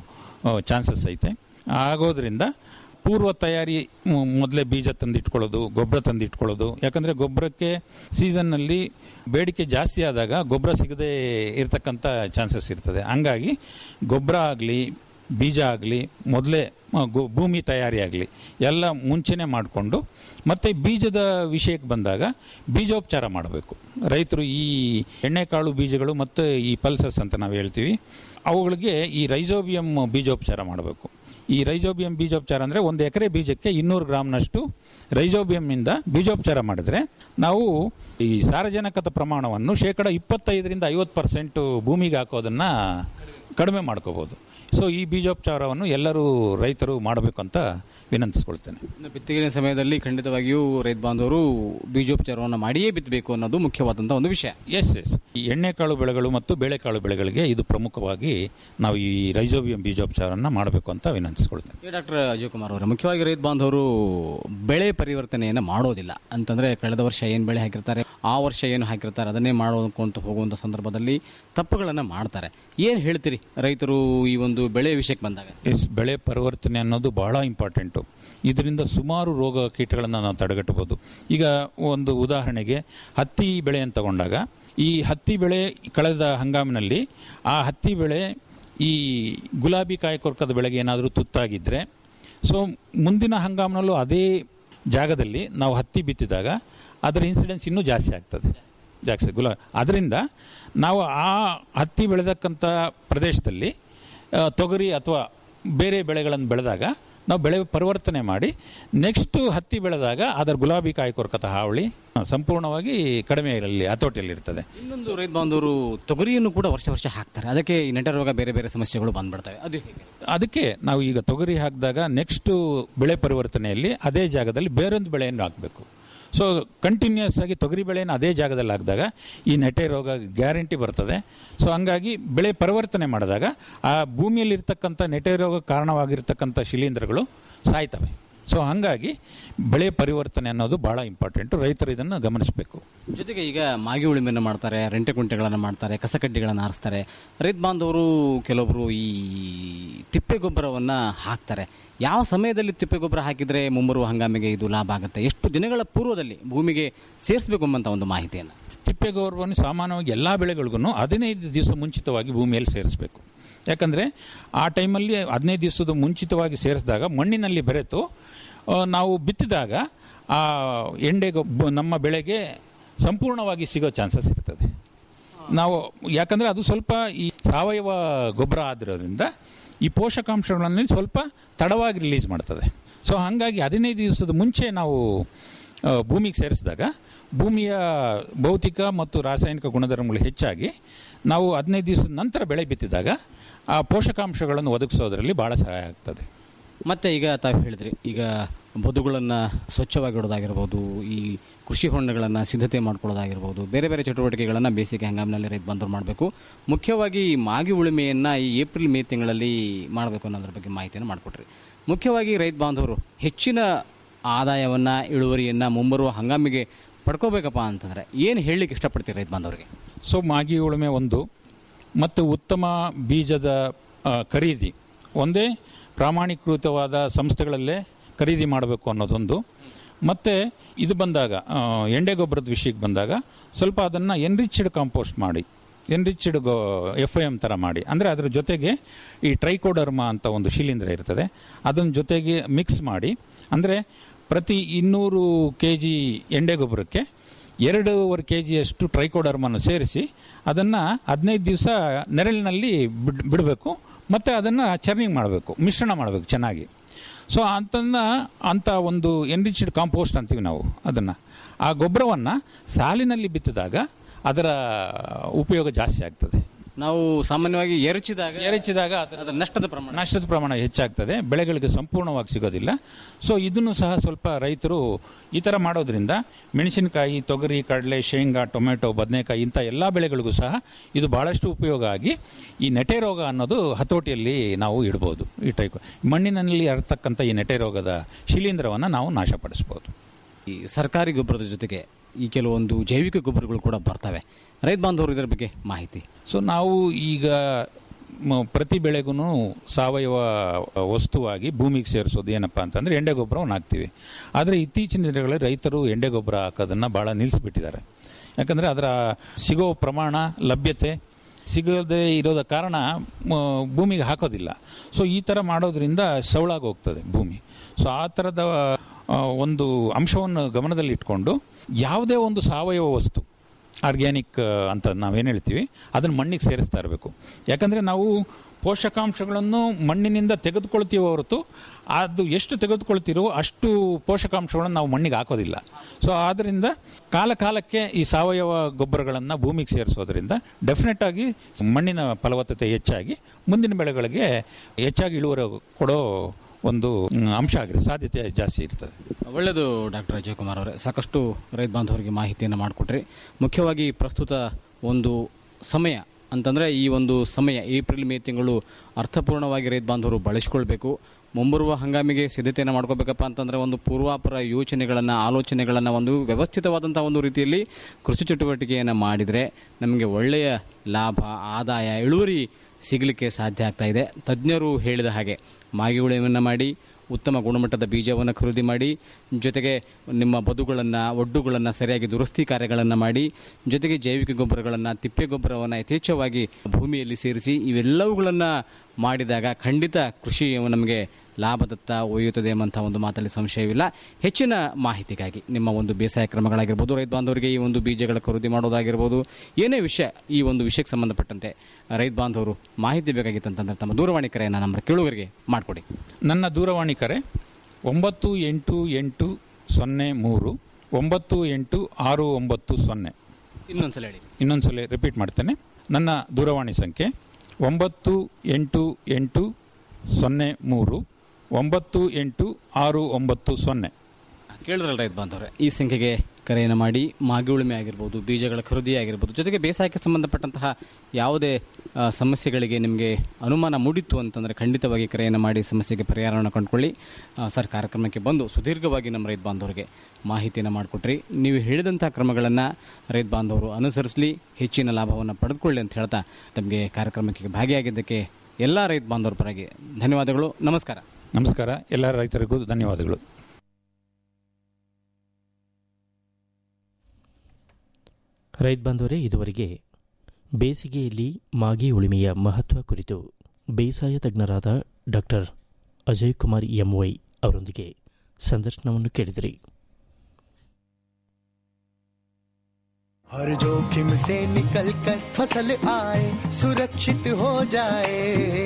ಚಾನ್ಸಸ್ ಐತೆ ಆಗೋದ್ರಿಂದ ಪೂರ್ವ ತಯಾರಿ ಮು- ಮೊದಲೇ ಬೀಜ ತಂದಿಟ್ಕೊಳ್ಳೋದು ಗೊಬ್ಬರ ತಂದಿಟ್ಕೊಳ್ಳೋದು ಯಾಕಂದರೆ ಗೊಬ್ಬರಕ್ಕೆ ಸೀಸನ್ನಲ್ಲಿ ಬೇಡಿಕೆ ಜಾಸ್ತಿ ಆದಾಗ ಗೊಬ್ಬರ ಸಿಗದೆ ಇರತಕ್ಕಂಥ ಚಾನ್ಸಸ್ ಇರ್ತದೆ ಹಂಗಾಗಿ ಗೊಬ್ಬರ ಆಗಲಿ ಬೀಜ ಆಗಲಿ ಮೊದಲೇ ಭೂಮಿ ತಯಾರಿ ಆಗಲಿ ಎಲ್ಲ ಮುಂಚೆನೇ ಮಾಡಿಕೊಂಡು ಮತ್ತು ಬೀಜದ ವಿಷಯಕ್ಕೆ ಬಂದಾಗ ಬೀಜೋಪಚಾರ ಮಾಡಬೇಕು ರೈತರು ಈ ಎಣ್ಣೆಕಾಳು ಬೀಜಗಳು ಮತ್ತು ಈ ಪಲ್ಸಸ್ ಅಂತ ನಾವು ಹೇಳ್ತೀವಿ ಅವುಗಳಿಗೆ ಈ ರೈಸೋಬಿಯಂ ಬೀಜೋಪಚಾರ ಮಾಡಬೇಕು ಈ ರೈಜೋಬಿಯಂ ಬೀಜೋಪಚಾರ ಅಂದರೆ ಒಂದು ಎಕರೆ ಬೀಜಕ್ಕೆ ಇನ್ನೂರು ಗ್ರಾಮ್ನಷ್ಟು ರೈಜೋಬಿಯಂನಿಂದ ಬೀಜೋಪಚಾರ ಮಾಡಿದ್ರೆ ನಾವು ಈ ಸಾರಜನಕದ ಪ್ರಮಾಣವನ್ನು ಶೇಕಡ ಇಪ್ಪತ್ತೈದರಿಂದ ಐವತ್ತು ಪರ್ಸೆಂಟ್ ಭೂಮಿಗೆ ಹಾಕೋದನ್ನು ಕಡಿಮೆ ಮಾಡ್ಕೋಬೋದು ಸೊ ಈ ಬೀಜೋಪಚಾರವನ್ನು ಎಲ್ಲರೂ ರೈತರು ಮಾಡಬೇಕು ಅಂತ ವಿನಂತಿಸ್ಕೊಳ್ತೇನೆ ಇನ್ನು ಬಿತ್ತನೆ ಸಮಯದಲ್ಲಿ ಖಂಡಿತವಾಗಿಯೂ ರೈತ ಬಾಂಧವರು ಬೀಜೋಪಚಾರವನ್ನು ಮಾಡಿಯೇ ಬಿತ್ತಬೇಕು ಅನ್ನೋದು ಮುಖ್ಯವಾದಂಥ ಒಂದು ವಿಷಯ ಎಸ್ ಎಸ್ ಈ ಎಣ್ಣೆಕಾಳು ಬೆಳೆಗಳು ಮತ್ತು ಬೇಳೆಕಾಳು ಬೆಳೆಗಳಿಗೆ ಇದು ಪ್ರಮುಖವಾಗಿ ನಾವು ಈ ರೈಜೋಬಿಯಂ ಬೀಜೋಪಚಾರವನ್ನು ಮಾಡಬೇಕು ಅಂತ ವಿನಂತಿಸ್ಕೊಳ್ತೇನೆ ಈ ಡಾಕ್ಟರ್ ಅಜಯ್ ಕುಮಾರ್ ಅವರೇ ಮುಖ್ಯವಾಗಿ ರೈತ ಬಾಂಧವರು ಬೆಳೆ ಪರಿವರ್ತನೆಯನ್ನು ಮಾಡೋದಿಲ್ಲ ಅಂತಂದ್ರೆ ಕಳೆದ ವರ್ಷ ಏನು ಬೆಳೆ ಹಾಕಿರ್ತಾರೆ ಆ ವರ್ಷ ಏನು ಹಾಕಿರ್ತಾರೆ ಅದನ್ನೇ ಮಾಡೋಕೊಂತ ಹೋಗುವಂಥ ಸಂದರ್ಭದಲ್ಲಿ ತಪ್ಪುಗಳನ್ನು ಮಾಡ್ತಾರೆ ಏನು ಹೇಳ್ತೀರಿ ರೈತರು ಈ ಒಂದು ಬೆಳೆ ವಿಷಯಕ್ಕೆ ಬಂದಾಗ ಎಸ್ ಬೆಳೆ ಪರಿವರ್ತನೆ ಅನ್ನೋದು ಬಹಳ ಇಂಪಾರ್ಟೆಂಟು ಇದರಿಂದ ಸುಮಾರು ರೋಗ ಕೀಟಗಳನ್ನು ನಾವು ತಡೆಗಟ್ಟಬಹುದು ಈಗ ಒಂದು ಉದಾಹರಣೆಗೆ ಹತ್ತಿ ಬೆಳೆಯನ್ನು ತಗೊಂಡಾಗ ಈ ಹತ್ತಿ ಬೆಳೆ ಕಳೆದ ಹಂಗಾಮಿನಲ್ಲಿ ಆ ಹತ್ತಿ ಬೆಳೆ ಈ ಗುಲಾಬಿ ಕಾಯಕೊರ್ಕದ ಬೆಳೆಗೆ ಏನಾದರೂ ತುತ್ತಾಗಿದ್ದರೆ ಸೊ ಮುಂದಿನ ಹಂಗಾಮಿನಲ್ಲೂ ಅದೇ ಜಾಗದಲ್ಲಿ ನಾವು ಹತ್ತಿ ಬಿತ್ತಿದಾಗ ಅದರ ಇನ್ಸಿಡೆನ್ಸ್ ಇನ್ನೂ ಜಾಸ್ತಿ ಆಗ್ತದೆ ಜಾಸ್ತಿ ಗುಲಾ ಅದರಿಂದ ನಾವು ಆ ಹತ್ತಿ ಬೆಳೆದಕ್ಕಂಥ ಪ್ರದೇಶದಲ್ಲಿ ಆ, ತೊಗರಿ ಅಥವಾ ಬೇರೆ ಬೆಳೆಗಳನ್ನು ಬೆಳೆದಾಗ ನಾವು ಬೆಳೆ ಪರಿವರ್ತನೆ ಮಾಡಿ ನೆಕ್ಸ್ಟ್ ಹತ್ತಿ ಬೆಳೆದಾಗ ಅದರ ಗುಲಾಬಿ ಕಾಯಿ ಕೊರಕತ ಹಾವಳಿ ಆ, ಸಂಪೂರ್ಣವಾಗಿ ಕಡಿಮೆ ಇರಲಿ ಹತೋಟಿಯಲ್ಲಿ ಇರ್ತದೆ ಇನ್ನೊಂದು ರೈತ ಬಾಂಧವರು ತೊಗರಿಯನ್ನು ಕೂಡ ವರ್ಷ ವರ್ಷ ಹಾಕ್ತಾರೆ ಅದಕ್ಕೆ ಈ ನೆಟ ರೋಗ ಬೇರೆ ಬೇರೆ ಸಮಸ್ಯೆಗಳು ಬಂದ್ಬಿಡ್ತವೆ ಅದು ಹೇಗೆ ಅದಕ್ಕೆ ನಾವು ಈಗ ತೊಗರಿ ಹಾಕಿದಾಗ ನೆಕ್ಸ್ಟ್ ಬೆಳೆ ಪರಿವರ್ತನೆಯಲ್ಲಿ ಅದೇ ಜಾಗದಲ್ಲಿ ಬೇರೊಂದು ಬೆಳೆಯನ್ನು ಹಾಕಬೇಕು ಸೊ ಕಂಟಿನ್ಯೂಸ್ ಆಗಿ ತೊಗರಿ ಬೆಳೆಯನ್ನು ಅದೇ ಜಾಗದಲ್ಲಿ ಹಾಕಿದಾಗ ಈ ನೆಟೆ ರೋಗ ಗ್ಯಾರಂಟಿ ಬರ್ತದೆ ಸೊ ಹಂಗಾಗಿ ಬೆಳೆ ಪರಿವರ್ತನೆ ಮಾಡಿದಾಗ ಆ ಭೂಮಿಯಲ್ಲಿ ಇರ್ತಕ್ಕಂಥ ನೆಟೆ ರೋಗ ಕಾರಣವಾಗಿರ್ತಕ್ಕಂಥ ಶಿಲೀಂಧ್ರಗಳು ಸಾಯ್ತವೆ ಸೊ ಹಾಗಾಗಿ ಬೆಳೆ ಪರಿವರ್ತನೆ ಅನ್ನೋದು ಭಾಳ ಇಂಪಾರ್ಟೆಂಟು ರೈತರು ಇದನ್ನು ಗಮನಿಸಬೇಕು ಜೊತೆಗೆ ಈಗ ಮಾಗಿ ಉಳಿಮೆಯನ್ನು ಮಾಡ್ತಾರೆ ರೆಂಟೆ ಕುಂಟೆಗಳನ್ನು ಮಾಡ್ತಾರೆ ಕಸಕಡ್ಡಿಗಳನ್ನು ಆರಿಸ್ತಾರೆ ರೈತ ಬಾಂಧವರು ಕೆಲವೊಬ್ಬರು ಈ ತಿಪ್ಪೆ ಗೊಬ್ಬರವನ್ನು ಹಾಕ್ತಾರೆ ಯಾವ ಸಮಯದಲ್ಲಿ ತಿಪ್ಪೆ ಗೊಬ್ಬರ ಹಾಕಿದರೆ ಮುಂಬರುವ ಹಂಗಾಮಿಗೆ ಇದು ಲಾಭ ಆಗುತ್ತೆ ಎಷ್ಟು ದಿನಗಳ ಪೂರ್ವದಲ್ಲಿ ಭೂಮಿಗೆ ಸೇರಿಸಬೇಕು ಎಂಬಂಥ ಒಂದು ಮಾಹಿತಿಯನ್ನು ತಿಪ್ಪೆ ಗೊಬ್ಬರವನ್ನು ಸಾಮಾನ್ಯವಾಗಿ ಎಲ್ಲ ಬೆಳೆಗಳಿಗೂ ಹದಿನೈದು ದಿವಸ ಮುಂಚಿತವಾಗಿ ಭೂಮಿಯಲ್ಲಿ ಸೇರಿಸಬೇಕು ಯಾಕಂದರೆ ಆ ಟೈಮಲ್ಲಿ ಹದಿನೈದು ದಿವಸದ ಮುಂಚಿತವಾಗಿ ಸೇರಿಸಿದಾಗ ಮಣ್ಣಿನಲ್ಲಿ ಬೆರೆತು ಆ, ನಾವು ಬಿತ್ತಿದಾಗ ಆ ಎಂಡೆ ಗೊಬ್ಬ ನಮ್ಮ ಬೆಳೆಗೆ ಸಂಪೂರ್ಣವಾಗಿ ಸಿಗೋ ಚಾನ್ಸಸ್ ಇರ್ತದೆ ನಾವು ಯಾಕಂದರೆ ಅದು ಸ್ವಲ್ಪ ಈ ಸಾವಯವ ಗೊಬ್ಬರ ಆಗಿರೋದ್ರಿಂದ ಈ ಪೋಷಕಾಂಶಗಳನ್ನು ಸ್ವಲ್ಪ ತಡವಾಗಿ ರಿಲೀಸ್ ಮಾಡ್ತದೆ ಸೊ ಹಾಗಾಗಿ ಹದಿನೈದು ದಿವಸದ ಮುಂಚೆ ನಾವು ಆ, ಭೂಮಿಗೆ ಸೇರಿಸಿದಾಗ ಭೂಮಿಯ ಭೌತಿಕ ಮತ್ತು ರಾಸಾಯನಿಕ ಗುಣಧರ್ಮಗಳು ಹೆಚ್ಚಾಗಿ ನಾವು ಹದಿನೈದು ದಿವಸದ ನಂತರ ಬೆಳೆ ಬಿತ್ತಿದಾಗ ಆ ಪೋಷಕಾಂಶಗಳನ್ನು ಒದಗಿಸೋದ್ರಲ್ಲಿ ಭಾಳ ಸಹಾಯ ಆಗ್ತದೆ ಮತ್ತೆ ಈಗ ತಾವು ಹೇಳಿದ್ರಿ ಈಗ ಬದುಗಳನ್ನು ಸ್ವಚ್ಛವಾಗಿ ಇಡೋದಾಗಿರ್ಬೋದು ಈ ಕೃಷಿ ಹೊಂಡಗಳನ್ನು ಸಿದ್ಧತೆ ಮಾಡ್ಕೊಳ್ಳೋದಾಗಿರ್ಬೋದು ಬೇರೆ ಬೇರೆ ಚಟುವಟಿಕೆಗಳನ್ನು ಬೇಸಿಗೆ ಹಂಗಾಮಿನಲ್ಲಿ ರೈತ ಬಂದರು ಮಾಡಬೇಕು ಮುಖ್ಯವಾಗಿ ಈ ಮಾಗಿ ಉಳುಮೆಯನ್ನು ಈ ಏಪ್ರಿಲ್ ಮೇ ತಿಂಗಳಲ್ಲಿ ಮಾಡಬೇಕು ಅನ್ನೋದ್ರ ಬಗ್ಗೆ ಮಾಹಿತಿಯನ್ನು ಮಾಡಿಕೊಟ್ರಿ ಮುಖ್ಯವಾಗಿ ರೈತ ಬಾಂಧವರು ಹೆಚ್ಚಿನ ಆದಾಯವನ್ನು ಇಳುವರಿಯನ್ನು ಮುಂಬರುವ ಹಂಗಾಮಿಗೆ ಪಡ್ಕೋಬೇಕಪ್ಪ ಅಂತಂದರೆ ಏನು ಹೇಳಲಿಕ್ಕೆ ಇಷ್ಟಪಡ್ತೀರಿ ರೈತ ಬಾಂಧವರಿಗೆ ಸೊ ಮಾಗಿ ಉಳುಮೆ ಒಂದು ಮತ್ತು ಉತ್ತಮ ಬೀಜದ ಆ, ಖರೀದಿ ಒಂದೇ ಪ್ರಾಮಾಣೀಕೃತವಾದ ಸಂಸ್ಥೆಗಳಲ್ಲೇ ಖರೀದಿ ಮಾಡಬೇಕು ಅನ್ನೋದೊಂದು ಮತ್ತು ಇದು ಬಂದಾಗ ಆ, ಎಂಡೆ ಗೊಬ್ಬರದ ವಿಷಯಕ್ಕೆ ಬಂದಾಗ ಸ್ವಲ್ಪ ಅದನ್ನು ಎನ್ರಿಚ್ಡ್ ಕಾಂಪೋಸ್ಟ್ ಮಾಡಿ ಎನ್ರಿಚ್ಡ್ ಗೋ ಎಫ್ ಎಮ್ ಥರ ಮಾಡಿ ಅಂದರೆ ಅದರ ಜೊತೆಗೆ ಈ ಟ್ರೈಕೋಡರ್ಮ ಅಂತ ಒಂದು ಶಿಲೀಂಧ್ರ ಇರ್ತದೆ ಅದನ್ನ ಜೊತೆಗೆ ಮಿಕ್ಸ್ ಮಾಡಿ ಅಂದರೆ ಪ್ರತಿ ಇನ್ನೂರು ಕೆ ಜಿ ಎಂಡೆ ಗೊಬ್ಬರಕ್ಕೆ ಎರಡೂವರೆ ಕೆ ಜಿಯಷ್ಟು ಟ್ರೈಕೋಡರ್ಮನ್ನು ಸೇರಿಸಿ ಅದನ್ನು ಹದಿನೈದು ದಿವಸ ನೆರಳಿನಲ್ಲಿ ಬಿಡ್ ಬಿಡಬೇಕು ಮತ್ತು ಅದನ್ನು ಚರ್ನಿಂಗ್ ಮಾಡಬೇಕು ಮಿಶ್ರಣ ಮಾಡಬೇಕು ಚೆನ್ನಾಗಿ ಸೊ ಅಂತನ್ನ ಅಂಥ ಒಂದು ಎನ್ರಿಚ್ಡ್ ಕಾಂಪೋಸ್ಟ್ ಅಂತೀವಿ ನಾವು ಅದನ್ನು ಆ ಗೊಬ್ಬರವನ್ನು ಸಾಲಿನಲ್ಲಿ ಬಿತ್ತಿದಾಗ ಅದರ ಉಪಯೋಗ ಜಾಸ್ತಿ ಆಗ್ತದೆ ನಾವು ಸಾಮಾನ್ಯವಾಗಿ ಎರಚಿದಾಗ ಎರಚಿದಾಗ ಅದರ ನಷ್ಟದ ಪ್ರಮಾಣ ನಷ್ಟದ ಪ್ರಮಾಣ ಹೆಚ್ಚಾಗ್ತದೆ ಬೆಳೆಗಳಿಗೆ ಸಂಪೂರ್ಣವಾಗಿ ಸಿಗೋದಿಲ್ಲ ಸೊ ಇದನ್ನು ಸಹ ಸ್ವಲ್ಪ ರೈತರು ಈ ಥರ ಮಾಡೋದ್ರಿಂದ ಮೆಣಸಿನಕಾಯಿ ತೊಗರಿ ಕಡಲೆ ಶೇಂಗಾ ಟೊಮೆಟೊ ಬದನೆಕಾಯಿ ಇಂಥ ಎಲ್ಲ ಬೆಳೆಗಳಿಗೂ ಸಹ ಇದು ಬಹಳಷ್ಟು ಉಪಯೋಗ ಆಗಿ ಈ ನೆಟೆ ರೋಗ ಅನ್ನೋದು ಹತೋಟಿಯಲ್ಲಿ ನಾವು ಇಡ್ಬೋದು ಈ ಟೈಪ್ ಮಣ್ಣಿನಲ್ಲಿ ಹರತಕ್ಕಂಥ ಈ ನೆಟೆ ರೋಗದ ಶಿಲೀಂಧ್ರವನ್ನು ನಾವು ನಾಶಪಡಿಸ್ಬೋದು ಈ ಸರ್ಕಾರಿ ಗೊಬ್ಬರದ ಜೊತೆಗೆ ಈ ಕೆಲವೊಂದು ಜೈವಿಕ ಗೊಬ್ಬರಗಳು ಕೂಡ ಬರ್ತವೆ ರೈತ ಬಾಂಧವರು ಇದರ ಬಗ್ಗೆ ಮಾಹಿತಿ ಸೊ ನಾವು ಈಗ ಮ- ಪ್ರತಿ ಬೆಳೆಗೂ ಸಾವಯವ ವಸ್ತುವಾಗಿ ಭೂಮಿಗೆ ಸೇರಿಸೋದು ಏನಪ್ಪ ಅಂತಂದರೆ ಎಂಡೆ ಗೊಬ್ಬರವನ್ನು ಹಾಕ್ತೀವಿ ಆದರೆ ಇತ್ತೀಚಿನ ದಿನಗಳಲ್ಲಿ ರೈತರು ಎಂಡೆ ಗೊಬ್ಬರ ಹಾಕೋದನ್ನು ಭಾಳ ನಿಲ್ಲಿಸಿಬಿಟ್ಟಿದ್ದಾರೆ ಯಾಕಂದರೆ ಅದರ ಸಿಗೋ ಪ್ರಮಾಣ ಲಭ್ಯತೆ ಸಿಗದೇ ಇರೋದ ಕಾರಣ ಮ, ಭೂಮಿಗೆ ಹಾಕೋದಿಲ್ಲ ಸೊ ಈ ಥರ ಮಾಡೋದ್ರಿಂದ ಸವಳಾಗಿ ಹೋಗ್ತದೆ ಭೂಮಿ ಸೊ ಆ ಥರದ ಆ, ಒಂದು ಅಂಶವನ್ನು ಗಮನದಲ್ಲಿಟ್ಕೊಂಡು ಯಾವುದೇ ಒಂದು ಸಾವಯವ ವಸ್ತು ಆರ್ಗ್ಯಾನಿಕ್ ಅಂತ ನಾವೇನು ಹೇಳ್ತೀವಿ ಅದನ್ನು ಮಣ್ಣಿಗೆ ಸೇರಿಸ್ತಾ ಇರಬೇಕು ಯಾಕಂದರೆ ನಾವು ಪೋಷಕಾಂಶಗಳನ್ನು ಮಣ್ಣಿನಿಂದ ತೆಗೆದುಕೊಳ್ತೀವೋ ಹೊರತು ಅದು ಎಷ್ಟು ತೆಗೆದುಕೊಳ್ತೀರೋ ಅಷ್ಟು ಪೋಷಕಾಂಶಗಳನ್ನು ನಾವು ಮಣ್ಣಿಗೆ ಹಾಕೋದಿಲ್ಲ ಸೊ ಆದ್ದರಿಂದ ಕಾಲ ಕಾಲಕ್ಕೆ ಈ ಸಾವಯವ ಗೊಬ್ಬರಗಳನ್ನು ಭೂಮಿಗೆ ಸೇರಿಸೋದ್ರಿಂದ ಡೆಫಿನೆಟ್ ಆಗಿ ಮಣ್ಣಿನ ಫಲವತ್ತತೆ ಹೆಚ್ಚಾಗಿ ಮುಂದಿನ ಬೆಳೆಗಳಿಗೆ ಹೆಚ್ಚಾಗಿ ಇಳುವರಿ ಕೊಡೋ ಒಂದು ಮ್, ಅಂಶ ಆಗಿರೋ ಸಾಧ್ಯತೆ ಜಾಸ್ತಿ ಇರ್ತದೆ ಒಳ್ಳೆಯದು ಡಾಕ್ಟರ್ ಅಜಯ್ ಕುಮಾರ್ ಅವರೇ ಸಾಕಷ್ಟು ರೈತ ಬಾಂಧವರಿಗೆ ಮಾಹಿತಿಯನ್ನು ಮಾಡಿಕೊಟ್ರಿ ಮುಖ್ಯವಾಗಿ ಪ್ರಸ್ತುತ ಒಂದು ಸಮಯ ಅಂತಂದರೆ ಈ ಒಂದು ಸಮಯ ಏಪ್ರಿಲ್ ಮೇ ತಿಂಗಳು ಅರ್ಥಪೂರ್ಣವಾಗಿ ರೈತ ಬಾಂಧವರು ಬಳಸಿಕೊಳ್ಬೇಕು ಮುಂಬರುವ ಹಂಗಾಮಿಗೆ ಸಿದ್ಧತೆಯನ್ನು ಮಾಡ್ಕೋಬೇಕಪ್ಪ ಅಂತಂದರೆ ಒಂದು ಪೂರ್ವಾಪರ ಯೋಚನೆಗಳನ್ನು ಆಲೋಚನೆಗಳನ್ನು ಒಂದು ವ್ಯವಸ್ಥಿತವಾದಂಥ ಒಂದು ರೀತಿಯಲ್ಲಿ ಕೃಷಿ ಚಟುವಟಿಕೆಯನ್ನು ಮಾಡಿದರೆ ನಮಗೆ ಒಳ್ಳೆಯ ಲಾಭ ಆದಾಯ ಇಳುವರಿ ಸಿಗಲಿಕ್ಕೆ ಸಾಧ್ಯ ಆಗ್ತಾ ಇದೆ ತಜ್ಞರು ಹೇಳಿದ ಹಾಗೆ ಮಾಗಿ ಉಳುಮೆಯನ್ನು ಮಾಡಿ ಉತ್ತಮ ಗುಣಮಟ್ಟದ ಬೀಜವನ್ನು ಖರೀದಿ ಮಾಡಿ ಜೊತೆಗೆ ನಿಮ್ಮ ಬದುಗಳನ್ನು ಒಡ್ಡುಗಳನ್ನು ಸರಿಯಾಗಿ ದುರಸ್ತಿ ಕಾರ್ಯಗಳನ್ನು ಮಾಡಿ ಜೊತೆಗೆ ಜೈವಿಕ ಗೊಬ್ಬರಗಳನ್ನು ತಿಪ್ಪೆ ಗೊಬ್ಬರವನ್ನು ಯಥೇಚ್ಛವಾಗಿ ಭೂಮಿಯಲ್ಲಿ ಸೇರಿಸಿ ಇವೆಲ್ಲವುಗಳನ್ನು ಮಾಡಿದಾಗ ಖಂಡಿತ ಕೃಷಿ ನಮಗೆ ಲಾಭದತ್ತ ಒಯ್ಯುತ್ತದೆ ಎಂಬಂಥ ಒಂದು ಮಾತಲ್ಲಿ ಸಂಶಯವಿಲ್ಲ ಹೆಚ್ಚಿನ ಮಾಹಿತಿಗಾಗಿ ನಿಮ್ಮ ಒಂದು ಬೇಸಾಯ ಕ್ರಮಗಳಾಗಿರ್ಬೋದು ರೈತ ಬಾಂಧವರಿಗೆ ಈ ಒಂದು ಬೀಜಗಳ ಖರೀದಿ ಮಾಡೋದಾಗಿರ್ಬೋದು ಏನೇ ವಿಷಯ ಈ ಒಂದು ವಿಷಯಕ್ಕೆ ಸಂಬಂಧಪಟ್ಟಂತೆ ರೈತ ಬಾಂಧವರು ಮಾಹಿತಿ ಬೇಕಾಗಿತ್ತಂತಂದ್ರೆ ತಮ್ಮ ದೂರವಾಣಿ ಕರೆಯನ್ನು ನಮ್ಮ ಕೇಳುಗರಿಗೆ ಮಾಡಿಕೊಡಿ ನನ್ನ ದೂರವಾಣಿ ಕರೆ ಒಂಬತ್ತು ಎಂಟು ಎಂಟು ಸೊನ್ನೆ ಮೂರು ಒಂಬತ್ತು ಎಂಟು ಆರು ಒಂಬತ್ತು ಸೊನ್ನೆ ಇನ್ನೊಂದ್ಸಲ ಹೇಳಿ ಇನ್ನೊಂದ್ಸಲ ರಿಪೀಟ್ ಮಾಡ್ತೇನೆ ನನ್ನ ದೂರವಾಣಿ ಸಂಖ್ಯೆ ಒಂಬತ್ತು ಎಂಟು ಎಂಟು ಸೊನ್ನೆ ಮೂರು ಒಂಬತ್ತು ಎಂಟು ಆರು ಒಂಬತ್ತು ಸೊನ್ನೆ ಕೇಳಿದ್ರಲ್ಲ ರೈತ ಬಾಂಧವ್ರೆ ಈ ಸಂಖ್ಯೆಗೆ ಕರೆಯನ್ನು ಮಾಡಿ ಮಾಗಿ ಉಳುಮೆ ಆಗಿರ್ಬೋದು ಬೀಜಗಳ ಖರೀದಿ ಆಗಿರ್ಬೋದು ಜೊತೆಗೆ ಬೇಸಾಯಕ್ಕೆ ಸಂಬಂಧಪಟ್ಟಂತಹ ಯಾವುದೇ ಆ, ಸಮಸ್ಯೆಗಳಿಗೆ ನಿಮಗೆ ಅನುಮಾನ ಮೂಡಿತ್ತು ಅಂತಂದರೆ ಖಂಡಿತವಾಗಿ ಕರೆಯನ್ನು ಮಾಡಿ ಸಮಸ್ಯೆಗೆ ಪರಿಹಾರವನ್ನು ಕಂಡುಕೊಳ್ಳಿ ಆ, ಸರ್ ಕಾರ್ಯಕ್ರಮಕ್ಕೆ ಬಂದು ಸುದೀರ್ಘವಾಗಿ ನಮ್ಮ ರೈತ ಬಾಂಧವರಿಗೆ ಮಾಹಿತಿಯನ್ನು ಮಾಡಿಕೊಟ್ರಿ ನೀವು ಹೇಳಿದಂಥ ಕ್ರಮಗಳನ್ನು ರೈತ ಬಾಂಧವರು ಅನುಸರಿಸಲಿ ಹೆಚ್ಚಿನ ಲಾಭವನ್ನು ಪಡೆದುಕೊಳ್ಳಿ ಅಂತ ಹೇಳ್ತಾ ತಮಗೆ ಕಾರ್ಯಕ್ರಮಕ್ಕೆ ಭಾಗಿಯಾಗಿದ್ದಕ್ಕೆ ಎಲ್ಲ ರೈತ ಬಾಂಧವರ ಪರವಾಗಿ ಧನ್ಯವಾದಗಳು ನಮಸ್ಕಾರ ನಮಸ್ಕಾರ ಎಲ್ಲ ರೈತರಿಗೂ ಧನ್ಯವಾದಗಳು ರೈತ ಬಾಂಧವರೇ ಇದುವರೆಗೆ ಬೇಸಿಗೆಯಲ್ಲಿ ಮಾಗಿ ಉಳಿಮೆಯ ಮಹತ್ವ ಕುರಿತು ಬೇಸಾಯ ತಜ್ಞರಾದ ಡಾಕ್ಟರ್ ಅಜಯ್ ಕುಮಾರ್ ಎಂವೈ ಅವರೊಂದಿಗೆ ಸಂದರ್ಶನವನ್ನು ಕೇಳಿದಿರಿ हर जोखिम से निकल कर फसल आए सुरक्षित हो जाए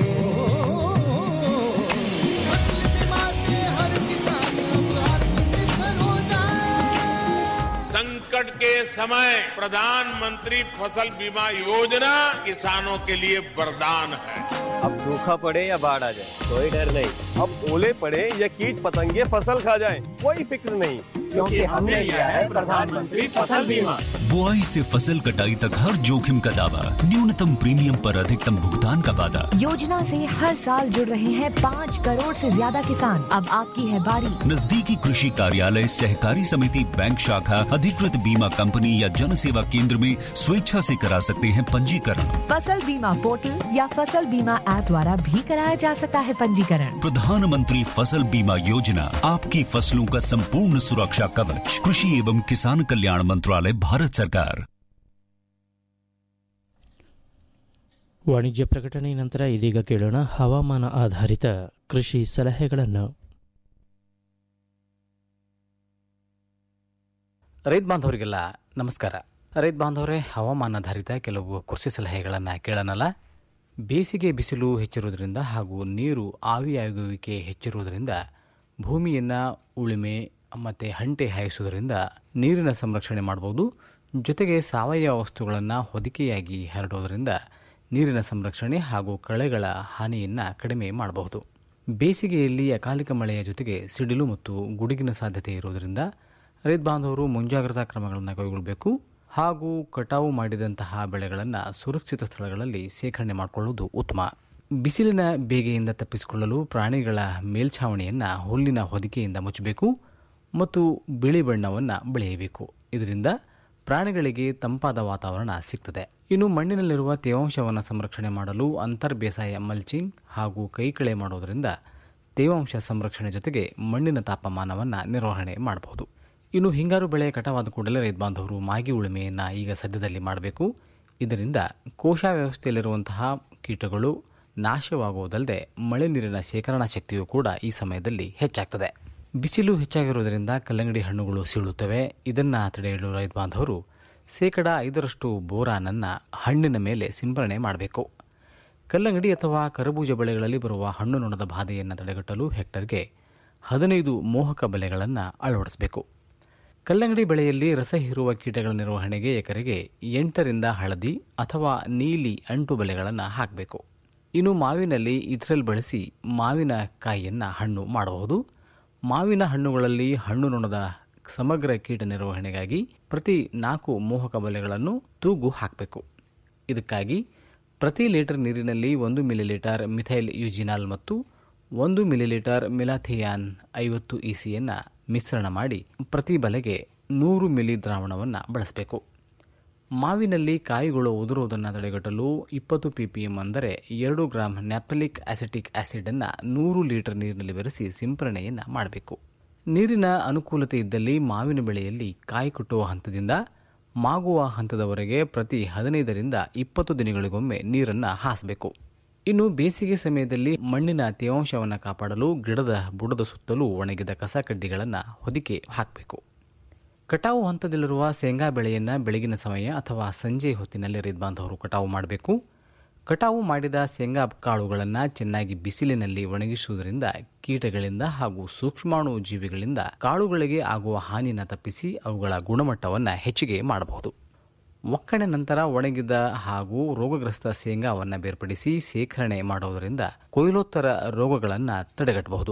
फसल बीमा से हर किसान अब आत्मनिर्भर हो जाए संकट के समय प्रधानमंत्री फसल बीमा योजना किसानों के लिए वरदान है अब सूखा पड़े या बाढ़ आ जाए कोई डर नहीं अब ओले पड़े या कीट पतंगे फसल खा जाए कोई फिक्र नहीं क्योंकि हमने लिया है प्रधानमंत्री फसल बीमा बुआई से फसल कटाई तक हर जोखिम का दावा न्यूनतम प्रीमियम पर अधिकतम भुगतान का वादा योजना से हर साल जुड़ रहे हैं पाँच करोड़ से ज्यादा किसान अब आपकी है बारी नजदीकी कृषि कार्यालय सहकारी समिति बैंक शाखा अधिकृत बीमा कंपनी या जन सेवा केंद्र में स्वेच्छा से करा सकते हैं पंजीकरण फसल बीमा पोर्टल या फसल बीमा ऐप द्वारा भी कराया जा सकता है पंजीकरण प्रधानमंत्री फसल बीमा योजना आपकी फसलों का संपूर्ण सुरक्षा कवच कृषि एवं किसान कल्याण मंत्रालय भारत सरकार ವಾಣಿಜ್ಯ ಪ್ರಕಟಣೆ ನಂತರ ಇದೀಗ ಕೇಳೋಣ ಹವಾಮಾನ ಆಧಾರಿತ ಕೃಷಿ ಸಲಹೆಗಳನ್ನು ರೈತ ಬಾಂಧವರಿಗೆಲ್ಲ ನಮಸ್ಕಾರ ರೈತ ಬಾಂಧವರೇ ಹವಾಮಾನಾಧಾರಿತ ಕೆಲವು ಕೃಷಿ ಸಲಹೆಗಳನ್ನು ಕೇಳೋಣಲ್ಲ ಬೇಸಿಗೆ ಬಿಸಿಲು ಹೆಚ್ಚಿರುವುದರಿಂದ ಹಾಗೂ ನೀರು ಆವಿಯಾಗುವಿಕೆ ಹೆಚ್ಚಿರುವುದರಿಂದ ಭೂಮಿಯನ್ನು ಉಳುಮೆ ಮತ್ತು ಹಂಟೆ ಹಾಯಿಸುವುದರಿಂದ ನೀರಿನ ಸಂರಕ್ಷಣೆ ಮಾಡಬಹುದು ಜೊತೆಗೆ ಸಾವಯವ ವಸ್ತುಗಳನ್ನು ಹೊದಿಕೆಯಾಗಿ ಹರಡುವುದರಿಂದ ನೀರಿನ ಸಂರಕ್ಷಣೆ ಹಾಗೂ ಕಳೆಗಳ ಹಾನಿಯನ್ನು ಕಡಿಮೆ ಮಾಡಬಹುದು ಬೇಸಿಗೆಯಲ್ಲಿ ಅಕಾಲಿಕ ಮಳೆಯ ಜೊತೆಗೆ ಸಿಡಿಲು ಮತ್ತು ಗುಡುಗಿನ ಸಾಧ್ಯತೆ ಇರುವುದರಿಂದ ರೈತ ಬಾಂಧವರು ಮುಂಜಾಗ್ರತಾ ಕ್ರಮಗಳನ್ನು ಕೈಗೊಳ್ಳಬೇಕು ಹಾಗೂ ಕಟಾವು ಮಾಡಿದಂತಹ ಬೆಳೆಗಳನ್ನು ಸುರಕ್ಷಿತ ಸ್ಥಳಗಳಲ್ಲಿ ಶೇಖರಣೆ ಮಾಡಿಕೊಳ್ಳುವುದು ಉತ್ತಮ ಬಿಸಿಲಿನ ಬೇಗೆಯಿಂದ ತಪ್ಪಿಸಿಕೊಳ್ಳಲು ಪ್ರಾಣಿಗಳ ಮೇಲ್ಛಾವಣಿಯನ್ನು ಹುಲ್ಲಿನ ಹೊದಿಕೆಯಿಂದ ಮುಚ್ಚಬೇಕು ಮತ್ತು ಬಿಳಿ ಬಣ್ಣವನ್ನು ಬೆಳೆಯಬೇಕು ಇದರಿಂದ ಪ್ರಾಣಿಗಳಿಗೆ ತಂಪಾದ ವಾತಾವರಣ ಸಿಗ್ತದೆ ಇನ್ನು ಮಣ್ಣಿನಲ್ಲಿರುವ ತೇವಾಂಶವನ್ನು ಸಂರಕ್ಷಣೆ ಮಾಡಲು ಅಂತರ್ ಬೇಸಾಯ ಮಲ್ಚಿಂಗ್ ಹಾಗೂ ಕೈಕಳೆ ಮಾಡೋದರಿಂದ ತೇವಾಂಶ ಸಂರಕ್ಷಣೆ ಜೊತೆಗೆ ಮಣ್ಣಿನ ತಾಪಮಾನವನ್ನು ನಿರ್ವಹಣೆ ಮಾಡಬಹುದು ಇನ್ನು ಹಿಂಗಾರು ಬೆಳೆ ಕಟಾವಾದ ಕೂಡಲೇ ರೈತ ಬಾಂಧವರು ಮಾಗಿ ಉಳುಮೆಯನ್ನು ಈಗ ಸದ್ಯದಲ್ಲಿ ಮಾಡಬೇಕು ಇದರಿಂದ ಕೋಶ ವ್ಯವಸ್ಥೆಯಲ್ಲಿರುವಂತಹ ಕೀಟಗಳು ನಾಶವಾಗುವುದಲ್ಲದೆ ಮಳೆ ನೀರಿನ ಶೇಖರಣಾ ಶಕ್ತಿಯೂ ಕೂಡ ಈ ಸಮಯದಲ್ಲಿ ಹೆಚ್ಚಾಗ್ತದೆ ಬಿಸಿಲು ಹೆಚ್ಚಾಗಿರುವುದರಿಂದ ಕಲ್ಲಂಗಡಿ ಹಣ್ಣುಗಳು ಸೀಳುತ್ತವೆ ಇದನ್ನು ತಡೆಯಲು ರೈತ ಬಾಂಧವರು ಶೇಕಡ ಐದರಷ್ಟು ಬೋರಾನನ್ನು ಹಣ್ಣಿನ ಮೇಲೆ ಸಿಂಪರಣೆ ಮಾಡಬೇಕು ಕಲ್ಲಂಗಡಿ ಅಥವಾ ಕರಬೂಜ ಬೆಳೆಗಳಲ್ಲಿ ಬರುವ ಹಣ್ಣು ನೊಣದ ಬಾಧೆಯನ್ನು ತಡೆಗಟ್ಟಲು ಹೆಕ್ಟರ್ಗೆ ಹದಿನೈದು ಮೋಹಕ ಬಲೆಗಳನ್ನು ಅಳವಡಿಸಬೇಕು ಕಲ್ಲಂಗಡಿ ಬೆಳೆಯಲ್ಲಿ ರಸ ಹೀರುವ ಕೀಟಗಳ ನಿರ್ವಹಣೆಗೆ ಎಕರೆಗೆ ಎಂಟರಿಂದ ಹಳದಿ ಅಥವಾ ನೀಲಿ ಅಂಟು ಬಲೆಗಳನ್ನು ಹಾಕಬೇಕು ಇನ್ನು ಮಾವಿನಲ್ಲಿ ಇಥ್ರೆಲ್ ಬಳಸಿ ಮಾವಿನ ಕಾಯಿಯನ್ನು ಹಣ್ಣು ಮಾಡಬಹುದು ಮಾವಿನ ಹಣ್ಣುಗಳಲ್ಲಿ ಹಣ್ಣು ನೊಣದ ಸಮಗ್ರ ಕೀಟ ನಿರ್ವಹಣೆಗಾಗಿ ಪ್ರತಿ ನಾಲ್ಕು ಮೋಹಕ ಬಲೆಗಳನ್ನು ತೂಗು ಹಾಕಬೇಕು ಇದಕ್ಕಾಗಿ ಪ್ರತಿ ಲೀಟರ್ ನೀರಿನಲ್ಲಿ ಒಂದು ಮಿಲಿಲೀಟರ್ ಮಿಥೈಲ್ ಯುಜಿನಾಲ್ ಮತ್ತು ಒಂದು ಮಿಲಿಲೀಟರ್ ಮಿಲಾಥಿಯಾನ್ ಐವತ್ತು ಇಸಿಯನ್ನು ಮಿಶ್ರಣ ಮಾಡಿ ಪ್ರತಿ ಬಲೆಗೆ ನೂರು ಮಿಲಿ ದ್ರಾವಣವನ್ನು ಬಳಸಬೇಕು ಮಾವಿನಲ್ಲಿ ಕಾಯಿಗಳು ಉದುರುವುದನ್ನು ತಡೆಗಟ್ಟಲು ಇಪ್ಪತ್ತು ಪಿಪಿಎಂ ಅಂದರೆ ಎರಡು ಗ್ರಾಂ ನ್ಯಾಪಲಿಕ್ ಆಸಿಟಿಕ್ ಆಸಿಡನ್ನು ನೂರು ಲೀಟರ್ ನೀರಿನಲ್ಲಿ ಬೆರೆಸಿ ಸಿಂಪರಣೆಯನ್ನು ಮಾಡಬೇಕು ನೀರಿನ ಅನುಕೂಲತೆ ಇದ್ದಲ್ಲಿ ಮಾವಿನ ಬೆಳೆಯಲ್ಲಿ ಕಾಯಿ ಕಟ್ಟುವ ಹಂತದಿಂದ ಮಾಗುವ ಹಂತದವರೆಗೆ ಪ್ರತಿ ಹದಿನೈದರಿಂದ ಇಪ್ಪತ್ತು ದಿನಗಳಿಗೊಮ್ಮೆ ನೀರನ್ನು ಹಾಸಬೇಕು ಇನ್ನು ಬೇಸಿಗೆ ಸಮಯದಲ್ಲಿ ಮಣ್ಣಿನ ತೇವಾಂಶವನ್ನು ಕಾಪಾಡಲು ಗಿಡದ ಬುಡದ ಸುತ್ತಲೂ ಒಣಗಿದ ಕಸ ಕಡ್ಡಿಗಳನ್ನು ಹೊದಿಕೆ ಹಾಕಬೇಕು ಕಟಾವು ಹಂತದಲ್ಲಿರುವ ಶೇಂಗಾ ಬೆಳೆಯನ್ನು ಬೆಳಗಿನ ಸಮಯ ಅಥವಾ ಸಂಜೆ ಹೊತ್ತಿನಲ್ಲಿ ರೈತ ಬಾಂಧವರು ಕಟಾವು ಮಾಡಬೇಕು ಕಟಾವು ಮಾಡಿದ ಶೇಂಗಾ ಕಾಳುಗಳನ್ನು ಚೆನ್ನಾಗಿ ಬಿಸಿಲಿನಲ್ಲಿ ಒಣಗಿಸುವುದರಿಂದ ಕೀಟಗಳಿಂದ ಹಾಗೂ ಸೂಕ್ಷ್ಮಾಣು ಜೀವಿಗಳಿಂದ ಕಾಳುಗಳಿಗೆ ಆಗುವ ಹಾನಿನ ತಪ್ಪಿಸಿ ಅವುಗಳ ಗುಣಮಟ್ಟವನ್ನು ಹೆಚ್ಚಿಗೆ ಮಾಡಬಹುದು ಒಕ್ಕಣೆ ನಂತರ ಒಣಗಿದ ಹಾಗೂ ರೋಗಗ್ರಸ್ತ ಶೇಂಗಾವನ್ನು ಬೇರ್ಪಡಿಸಿ ಶೇಖರಣೆ ಮಾಡುವುದರಿಂದ ಕೊಯ್ಲೋತ್ತರ ರೋಗಗಳನ್ನು ತಡೆಗಟ್ಟಬಹುದು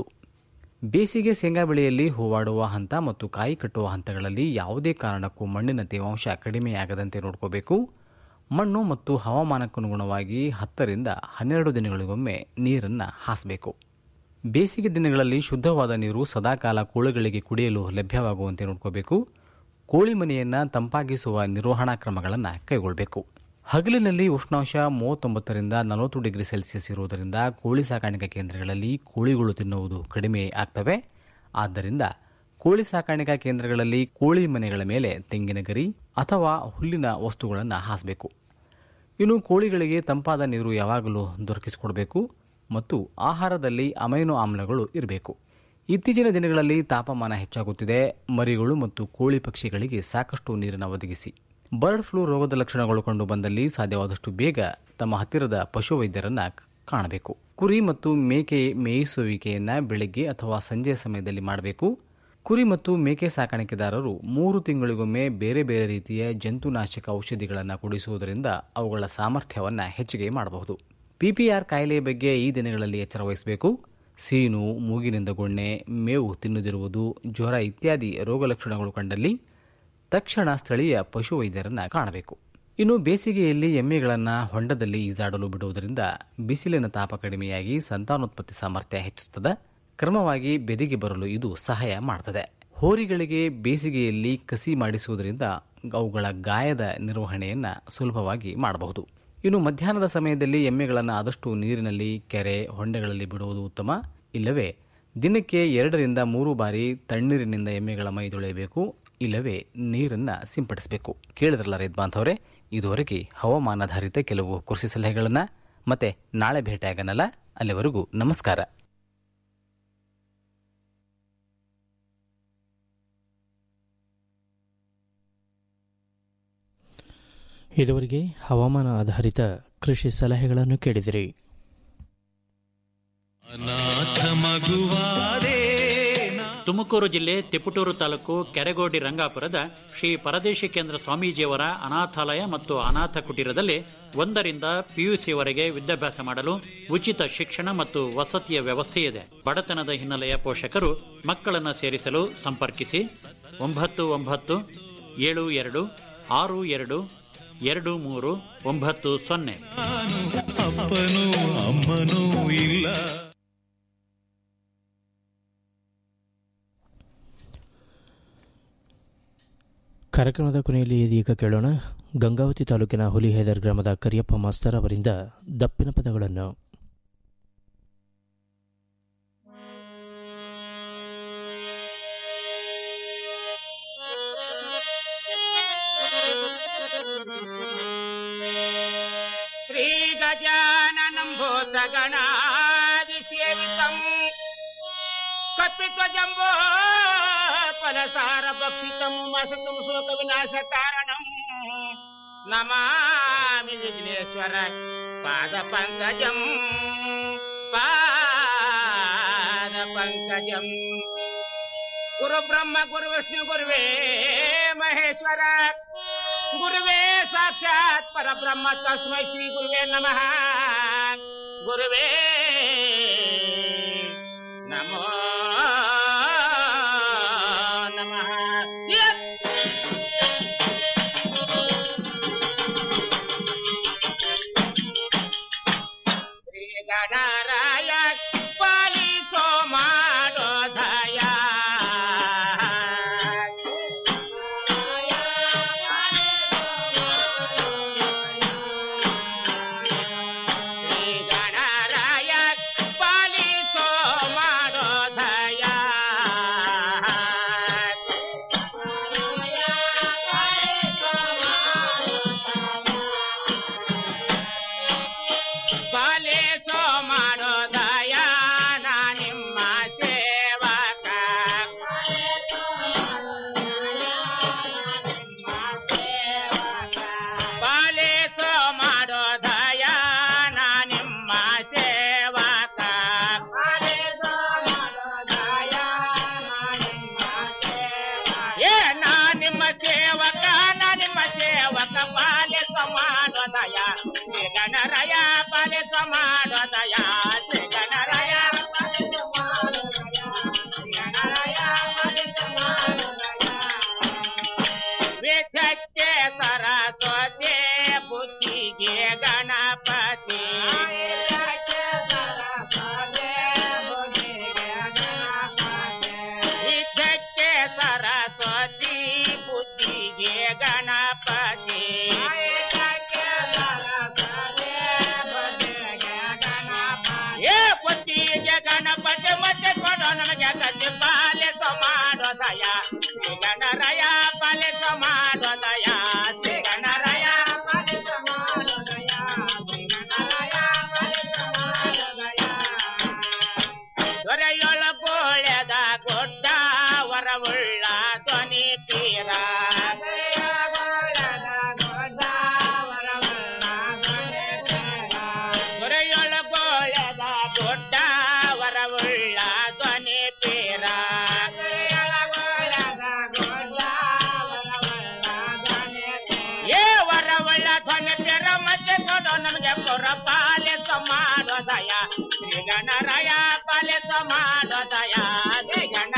ಬೇಸಿಗೆ ಶೇಂಗಾ ಬೆಳೆಯಲ್ಲಿ ಹೂವಾಡುವ ಹಂತ ಮತ್ತು ಕಾಯಿ ಕಟ್ಟುವ ಹಂತಗಳಲ್ಲಿ ಯಾವುದೇ ಕಾರಣಕ್ಕೂ ಮಣ್ಣಿನ ತೇವಾಂಶ ಕಡಿಮೆಯಾಗದಂತೆ ನೋಡ್ಕೋಬೇಕು ಮಣ್ಣು ಮತ್ತು ಹವಾಮಾನಕ್ಕನುಗುಣವಾಗಿ ಹತ್ತರಿಂದ ಹನ್ನೆರಡು ದಿನಗಳಿಗೊಮ್ಮೆ ನೀರನ್ನು ಹಾಸಬೇಕು ಬೇಸಿಗೆ ದಿನಗಳಲ್ಲಿ ಶುದ್ಧವಾದ ನೀರು ಸದಾಕಾಲ ಕೋಳಿಗಳಿಗೆ ಕುಡಿಯಲು ಲಭ್ಯವಾಗುವಂತೆ ನೋಡ್ಕೋಬೇಕು ಕೋಳಿ ಮನೆಯನ್ನು ತಂಪಾಗಿಸುವ ನಿರ್ವಹಣಾ ಕ್ರಮಗಳನ್ನು ಕೈಗೊಳ್ಳಬೇಕು ಹಗಲಿನಲ್ಲಿ ಉಷ್ಣಾಂಶ ಮೂವತ್ತೊಂಬತ್ತರಿಂದ ನಲವತ್ತು ಡಿಗ್ರಿ ಸೆಲ್ಸಿಯಸ್ ಇರುವುದರಿಂದ ಕೋಳಿ ಸಾಕಾಣಿಕಾ ಕೇಂದ್ರಗಳಲ್ಲಿ ಕೋಳಿಗಳು ತಿನ್ನುವುದು ಕಡಿಮೆ ಆಗ್ತವೆ ಆದ್ದರಿಂದ ಕೋಳಿ ಸಾಕಾಣಿಕಾ ಕೇಂದ್ರಗಳಲ್ಲಿ ಕೋಳಿ ಮನೆಗಳ ಮೇಲೆ ತೆಂಗಿನ ಗರಿ ಅಥವಾ ಹುಲ್ಲಿನ ವಸ್ತುಗಳನ್ನು ಹಾಸಬೇಕು ಇನ್ನು ಕೋಳಿಗಳಿಗೆ ತಂಪಾದ ನೀರು ಯಾವಾಗಲೂ ದೊರಕಿಸಿಕೊಡಬೇಕು ಮತ್ತು ಆಹಾರದಲ್ಲಿ ಅಮೈನೋ ಆಮ್ಲಗಳು ಇರಬೇಕು ಇತ್ತೀಚಿನ ದಿನಗಳಲ್ಲಿ ತಾಪಮಾನ ಹೆಚ್ಚಾಗುತ್ತಿದೆ ಮರಿಗಳು ಮತ್ತು ಕೋಳಿ ಪಕ್ಷಿಗಳಿಗೆ ಸಾಕಷ್ಟು ನೀರನ್ನು ಒದಗಿಸಿ ಬರ್ಡ್ ಫ್ಲೂ ರೋಗದ ಲಕ್ಷಣಗಳು ಕಂಡು ಬಂದಲ್ಲಿ ಸಾಧ್ಯವಾದಷ್ಟು ಬೇಗ ತಮ್ಮ ಹತ್ತಿರದ ಪಶುವೈದ್ಯರನ್ನು ಕಾಣಬೇಕು ಕುರಿ ಮತ್ತು ಮೇಕೆ ಮೇಯಿಸುವಿಕೆಯನ್ನು ಬೆಳಿಗ್ಗೆ ಅಥವಾ ಸಂಜೆ ಸಮಯದಲ್ಲಿ ಮಾಡಬೇಕು ಕುರಿ ಮತ್ತು ಮೇಕೆ ಸಾಕಾಣಿಕೆದಾರರು ಮೂರು ತಿಂಗಳಿಗೊಮ್ಮೆ ಬೇರೆ ಬೇರೆ ರೀತಿಯ ಜಂತುನಾಶಕ ಔಷಧಿಗಳನ್ನು ಕುಡಿಸುವುದರಿಂದ ಅವುಗಳ ಸಾಮರ್ಥ್ಯವನ್ನು ಹೆಚ್ಚಿಗೆ ಮಾಡಬಹುದು ಪಿಪಿಆರ್ ಕಾಯಿಲೆಯ ಬಗ್ಗೆ ಈ ದಿನಗಳಲ್ಲಿ ಎಚ್ಚರ ವಹಿಸಬೇಕು ಸೀನು ಮೂಗಿನಿಂದ ಗೊಣ್ಣೆ ಮೇವು ತಿನ್ನದಿರುವುದು ಜ್ವರ ಇತ್ಯಾದಿ ರೋಗ ಲಕ್ಷಣಗಳು ಕಂಡಲ್ಲಿ ತಕ್ಷಣ ಸ್ಥಳೀಯ ಪಶುವೈದ್ಯರನ್ನು ಕಾಣಬೇಕು ಇನ್ನು ಬೇಸಿಗೆಯಲ್ಲಿ ಎಮ್ಮೆಗಳನ್ನು ಹೊಂಡದಲ್ಲಿ ಈಜಾಡಲು ಬಿಡುವುದರಿಂದ ಬಿಸಿಲಿನ ತಾಪ ಕಡಿಮೆಯಾಗಿ ಸಂತಾನೋತ್ಪತ್ತಿ ಸಾಮರ್ಥ್ಯ ಹೆಚ್ಚುತ್ತದೆ ಕ್ರಮವಾಗಿ ಬೆದಿಗೆ ಬರಲು ಇದು ಸಹಾಯ ಮಾಡುತ್ತದೆ ಹೋರಿಗಳಿಗೆ ಬೇಸಿಗೆಯಲ್ಲಿ ಕಸಿ ಮಾಡಿಸುವುದರಿಂದ ಅವುಗಳ ಗಾಯದ ನಿರ್ವಹಣೆಯನ್ನು ಸುಲಭವಾಗಿ ಮಾಡಬಹುದು ಇನ್ನು ಮಧ್ಯಾಹ್ನದ ಸಮಯದಲ್ಲಿ ಎಮ್ಮೆಗಳನ್ನು ಆದಷ್ಟು ನೀರಿನಲ್ಲಿ ಕೆರೆ ಹೊಂಡೆಗಳಲ್ಲಿ ಬಿಡುವುದು ಉತ್ತಮ ಇಲ್ಲವೇ ದಿನಕ್ಕೆ ಎರಡರಿಂದ ಮೂರು ಬಾರಿ ತಣ್ಣೀರಿನಿಂದ ಎಮ್ಮೆಗಳ ಮೈ ತೊಳೆಯಬೇಕು ಇಲ್ಲವೇ ನೀರನ್ನು ಸಿಂಪಡಿಸಬೇಕು ಕೇಳಿದ್ರಲ್ಲ ರೈತ ಬಾಂಧವರೇ ಇದುವರೆಗೆ ಹವಾಮಾನಾಧಾರಿತ ಕೆಲವು ಕೃಷಿ ಸಲಹೆಗಳನ್ನು ಮತ್ತೆ ನಾಳೆ ಭೇಟಿಯಾಗನಲ್ಲ ಅಲ್ಲಿವರೆಗೂ ನಮಸ್ಕಾರ ಇದುವರೆಗೆ ಹವಾಮಾನ ಆಧಾರಿತ ಕೃಷಿ ಸಲಹೆಗಳನ್ನು ಕೇಳಿದಿರಿ ತುಮಕೂರು ಜಿಲ್ಲೆ ತಿಪಟೂರು ತಾಲೂಕು ಕೆರೆಗೋಡಿ ರಂಗಾಪುರದ ಶ್ರೀ ಪರದೇಶಿ ಕೇಂದ್ರ ಸ್ವಾಮೀಜಿಯವರ ಅನಾಥಾಲಯ ಮತ್ತು ಅನಾಥ ಕುಟೀರದಲ್ಲಿ ಒಂದರಿಂದ ಪಿಯುಸಿವರೆಗೆ ವಿದ್ಯಾಭ್ಯಾಸ ಮಾಡಲು ಉಚಿತ ಶಿಕ್ಷಣ ಮತ್ತು ವಸತಿಯ ವ್ಯವಸ್ಥೆ ಇದೆ ಬಡತನದ ಹಿನ್ನೆಲೆಯ ಪೋಷಕರು ಮಕ್ಕಳನ್ನು ಸೇರಿಸಲು ಸಂಪರ್ಕಿಸಿ ಒಂಬತ್ತು ಒಂಬತ್ತು ಏಳು ಎರಡು ಆರು ಎರಡು ಎರಡು ಮೂರು ಒಂಬತ್ತು ಸೊನ್ನೆ ಅಪ್ಪನೂ ಅಮ್ಮನೂ ಇಲ್ಲ ಕಾರ್ಯಕ್ರಮದ ಕೊನೆಯಲ್ಲಿ ಇದೀಗ ಕೇಳೋಣ ಗಂಗಾವತಿ ತಾಲೂಕಿನ ಹುಲಿಹೇದರ್ ಗ್ರಾಮದ ಕರಿಯಪ್ಪ ಮಾಸ್ತರ್ ಅವರಿಂದ ದಪ್ಪಿನ ಪದಗಳನ್ನು ಶ್ರೀ ಗಜಾನನಂ ಭೂತಗಣಾದಿಸೇವಿತಂ ಕಪಿತ್ವಜಂಬೋ ಫಲಸಾರ ಭಕ್ಷಿತಂ ಮಸತಂ ಶೋಕ ವಿನಾಶ ಕಾರಣಂ ನಮಾಮಿ ವಿಘ್ನೇಶ್ವರ ಪಾದ ಪಂಕಜಂ ಪಾದ ಪಂಕಜಂ ಗುರು ಬ್ರಹ್ಮ ಗುರು ವಿಷ್ಣು ಗುರುವೇ ಮಹೇಶ್ವರ ಗುರುವೇ ಸಾಕ್ಷಾತ್ ಪರಬ್ರಹ್ಮ ತಸ್ಮೈ ಶ್ರೀ ಗುರುವೇ ನಮಃ ಗುರುವೇ ನಮೋ ನಮಃ ಯತ್ ಶ್ರೀ ಗಣರಾಯ ಪಾಲಿಸೋ ಮಾಡೋ ದಯ ಶ್ರೀ ಗಣರಾಯ ಪಾಲಿಸೋ ಮಾಡೋ ದಯ ಪಾಲಿಸೋ ಮಾಡೋ ದಯ ನಾ ನಿಮ್ಮ ಸೇವಕ ಪಾಲಿಸೋ ಮಾಡೋ ದಯ ನಾ ನಿಮ್ಮ ಸೇವಕ ಏ ನಾ ನಿಮ್ಮ ಸೇವಕ ನಾ ನಿಮ್ಮ ಸೇವಕ ಪಾಲಿಸ ಮಾಡೋ ದಯ ಶ್ರೀ ಗಣರಯ ಪಾಲಿಸ ಮಾಡೋ ದಯ ಶ್ರೀ ಗಣರಯ ವಿದ್ಯಕ್ಕೆ ಸರಸ್ವತಿ ಬುದ್ಧಿಗೆ ಗಣಪತಿ ವಿದ್ಯಕ್ಕೆ ಸರಸ್ವತಿ ಬುದ್ಧಿಗೆ ಗಣಪತಿ ಏ ಬುದ್ಧಿಗೆ ಗಣಪತಿ ಮತ್ತೆ ಕೊಡೋ ನಮಗೆ ಗತಿ ಪಾಲಿಸ ಮಾಡೋ ದಯ ಶ್ರೀ ಗಣರಯ ಪಾಲಿಸ ಮಾಡೋ ದಯ ಶ್ರೀ ಗಣರಯ ಪಾಲಿಸ ಮಾಡೋ ದಯ ಶ್ರೀ ಗಣರಯ ಪಾಲಿಸ ಮಾಡೋ ದಯ ದೊರೆಯೊಳಗೋಳೆದ ಗೊಡ್ಡ ವರವುಳ್ಳ ಧ್ವನಿ ತೀರ ದೊರೆಯೊಳಗೋಳೆದ ಗೊಡ್ಡ ವರವುಳ್ಳ ಧ್ವನಿ ತೀರ ಏ ವರವುಳ್ಳ ಧ್ವನಿ ತೀರ ಮತ್ತೆ ಕೊಡೋ ನಮಗೆ ಪುರ ಪಾಲಿಸ ಮಾಡೋ ದಯ ಶ್ರೀ ಗಣರಯ ಪಾಲಿಸ ಮಾಡೋ ದಯ ಶ್ರೀ ಗಣ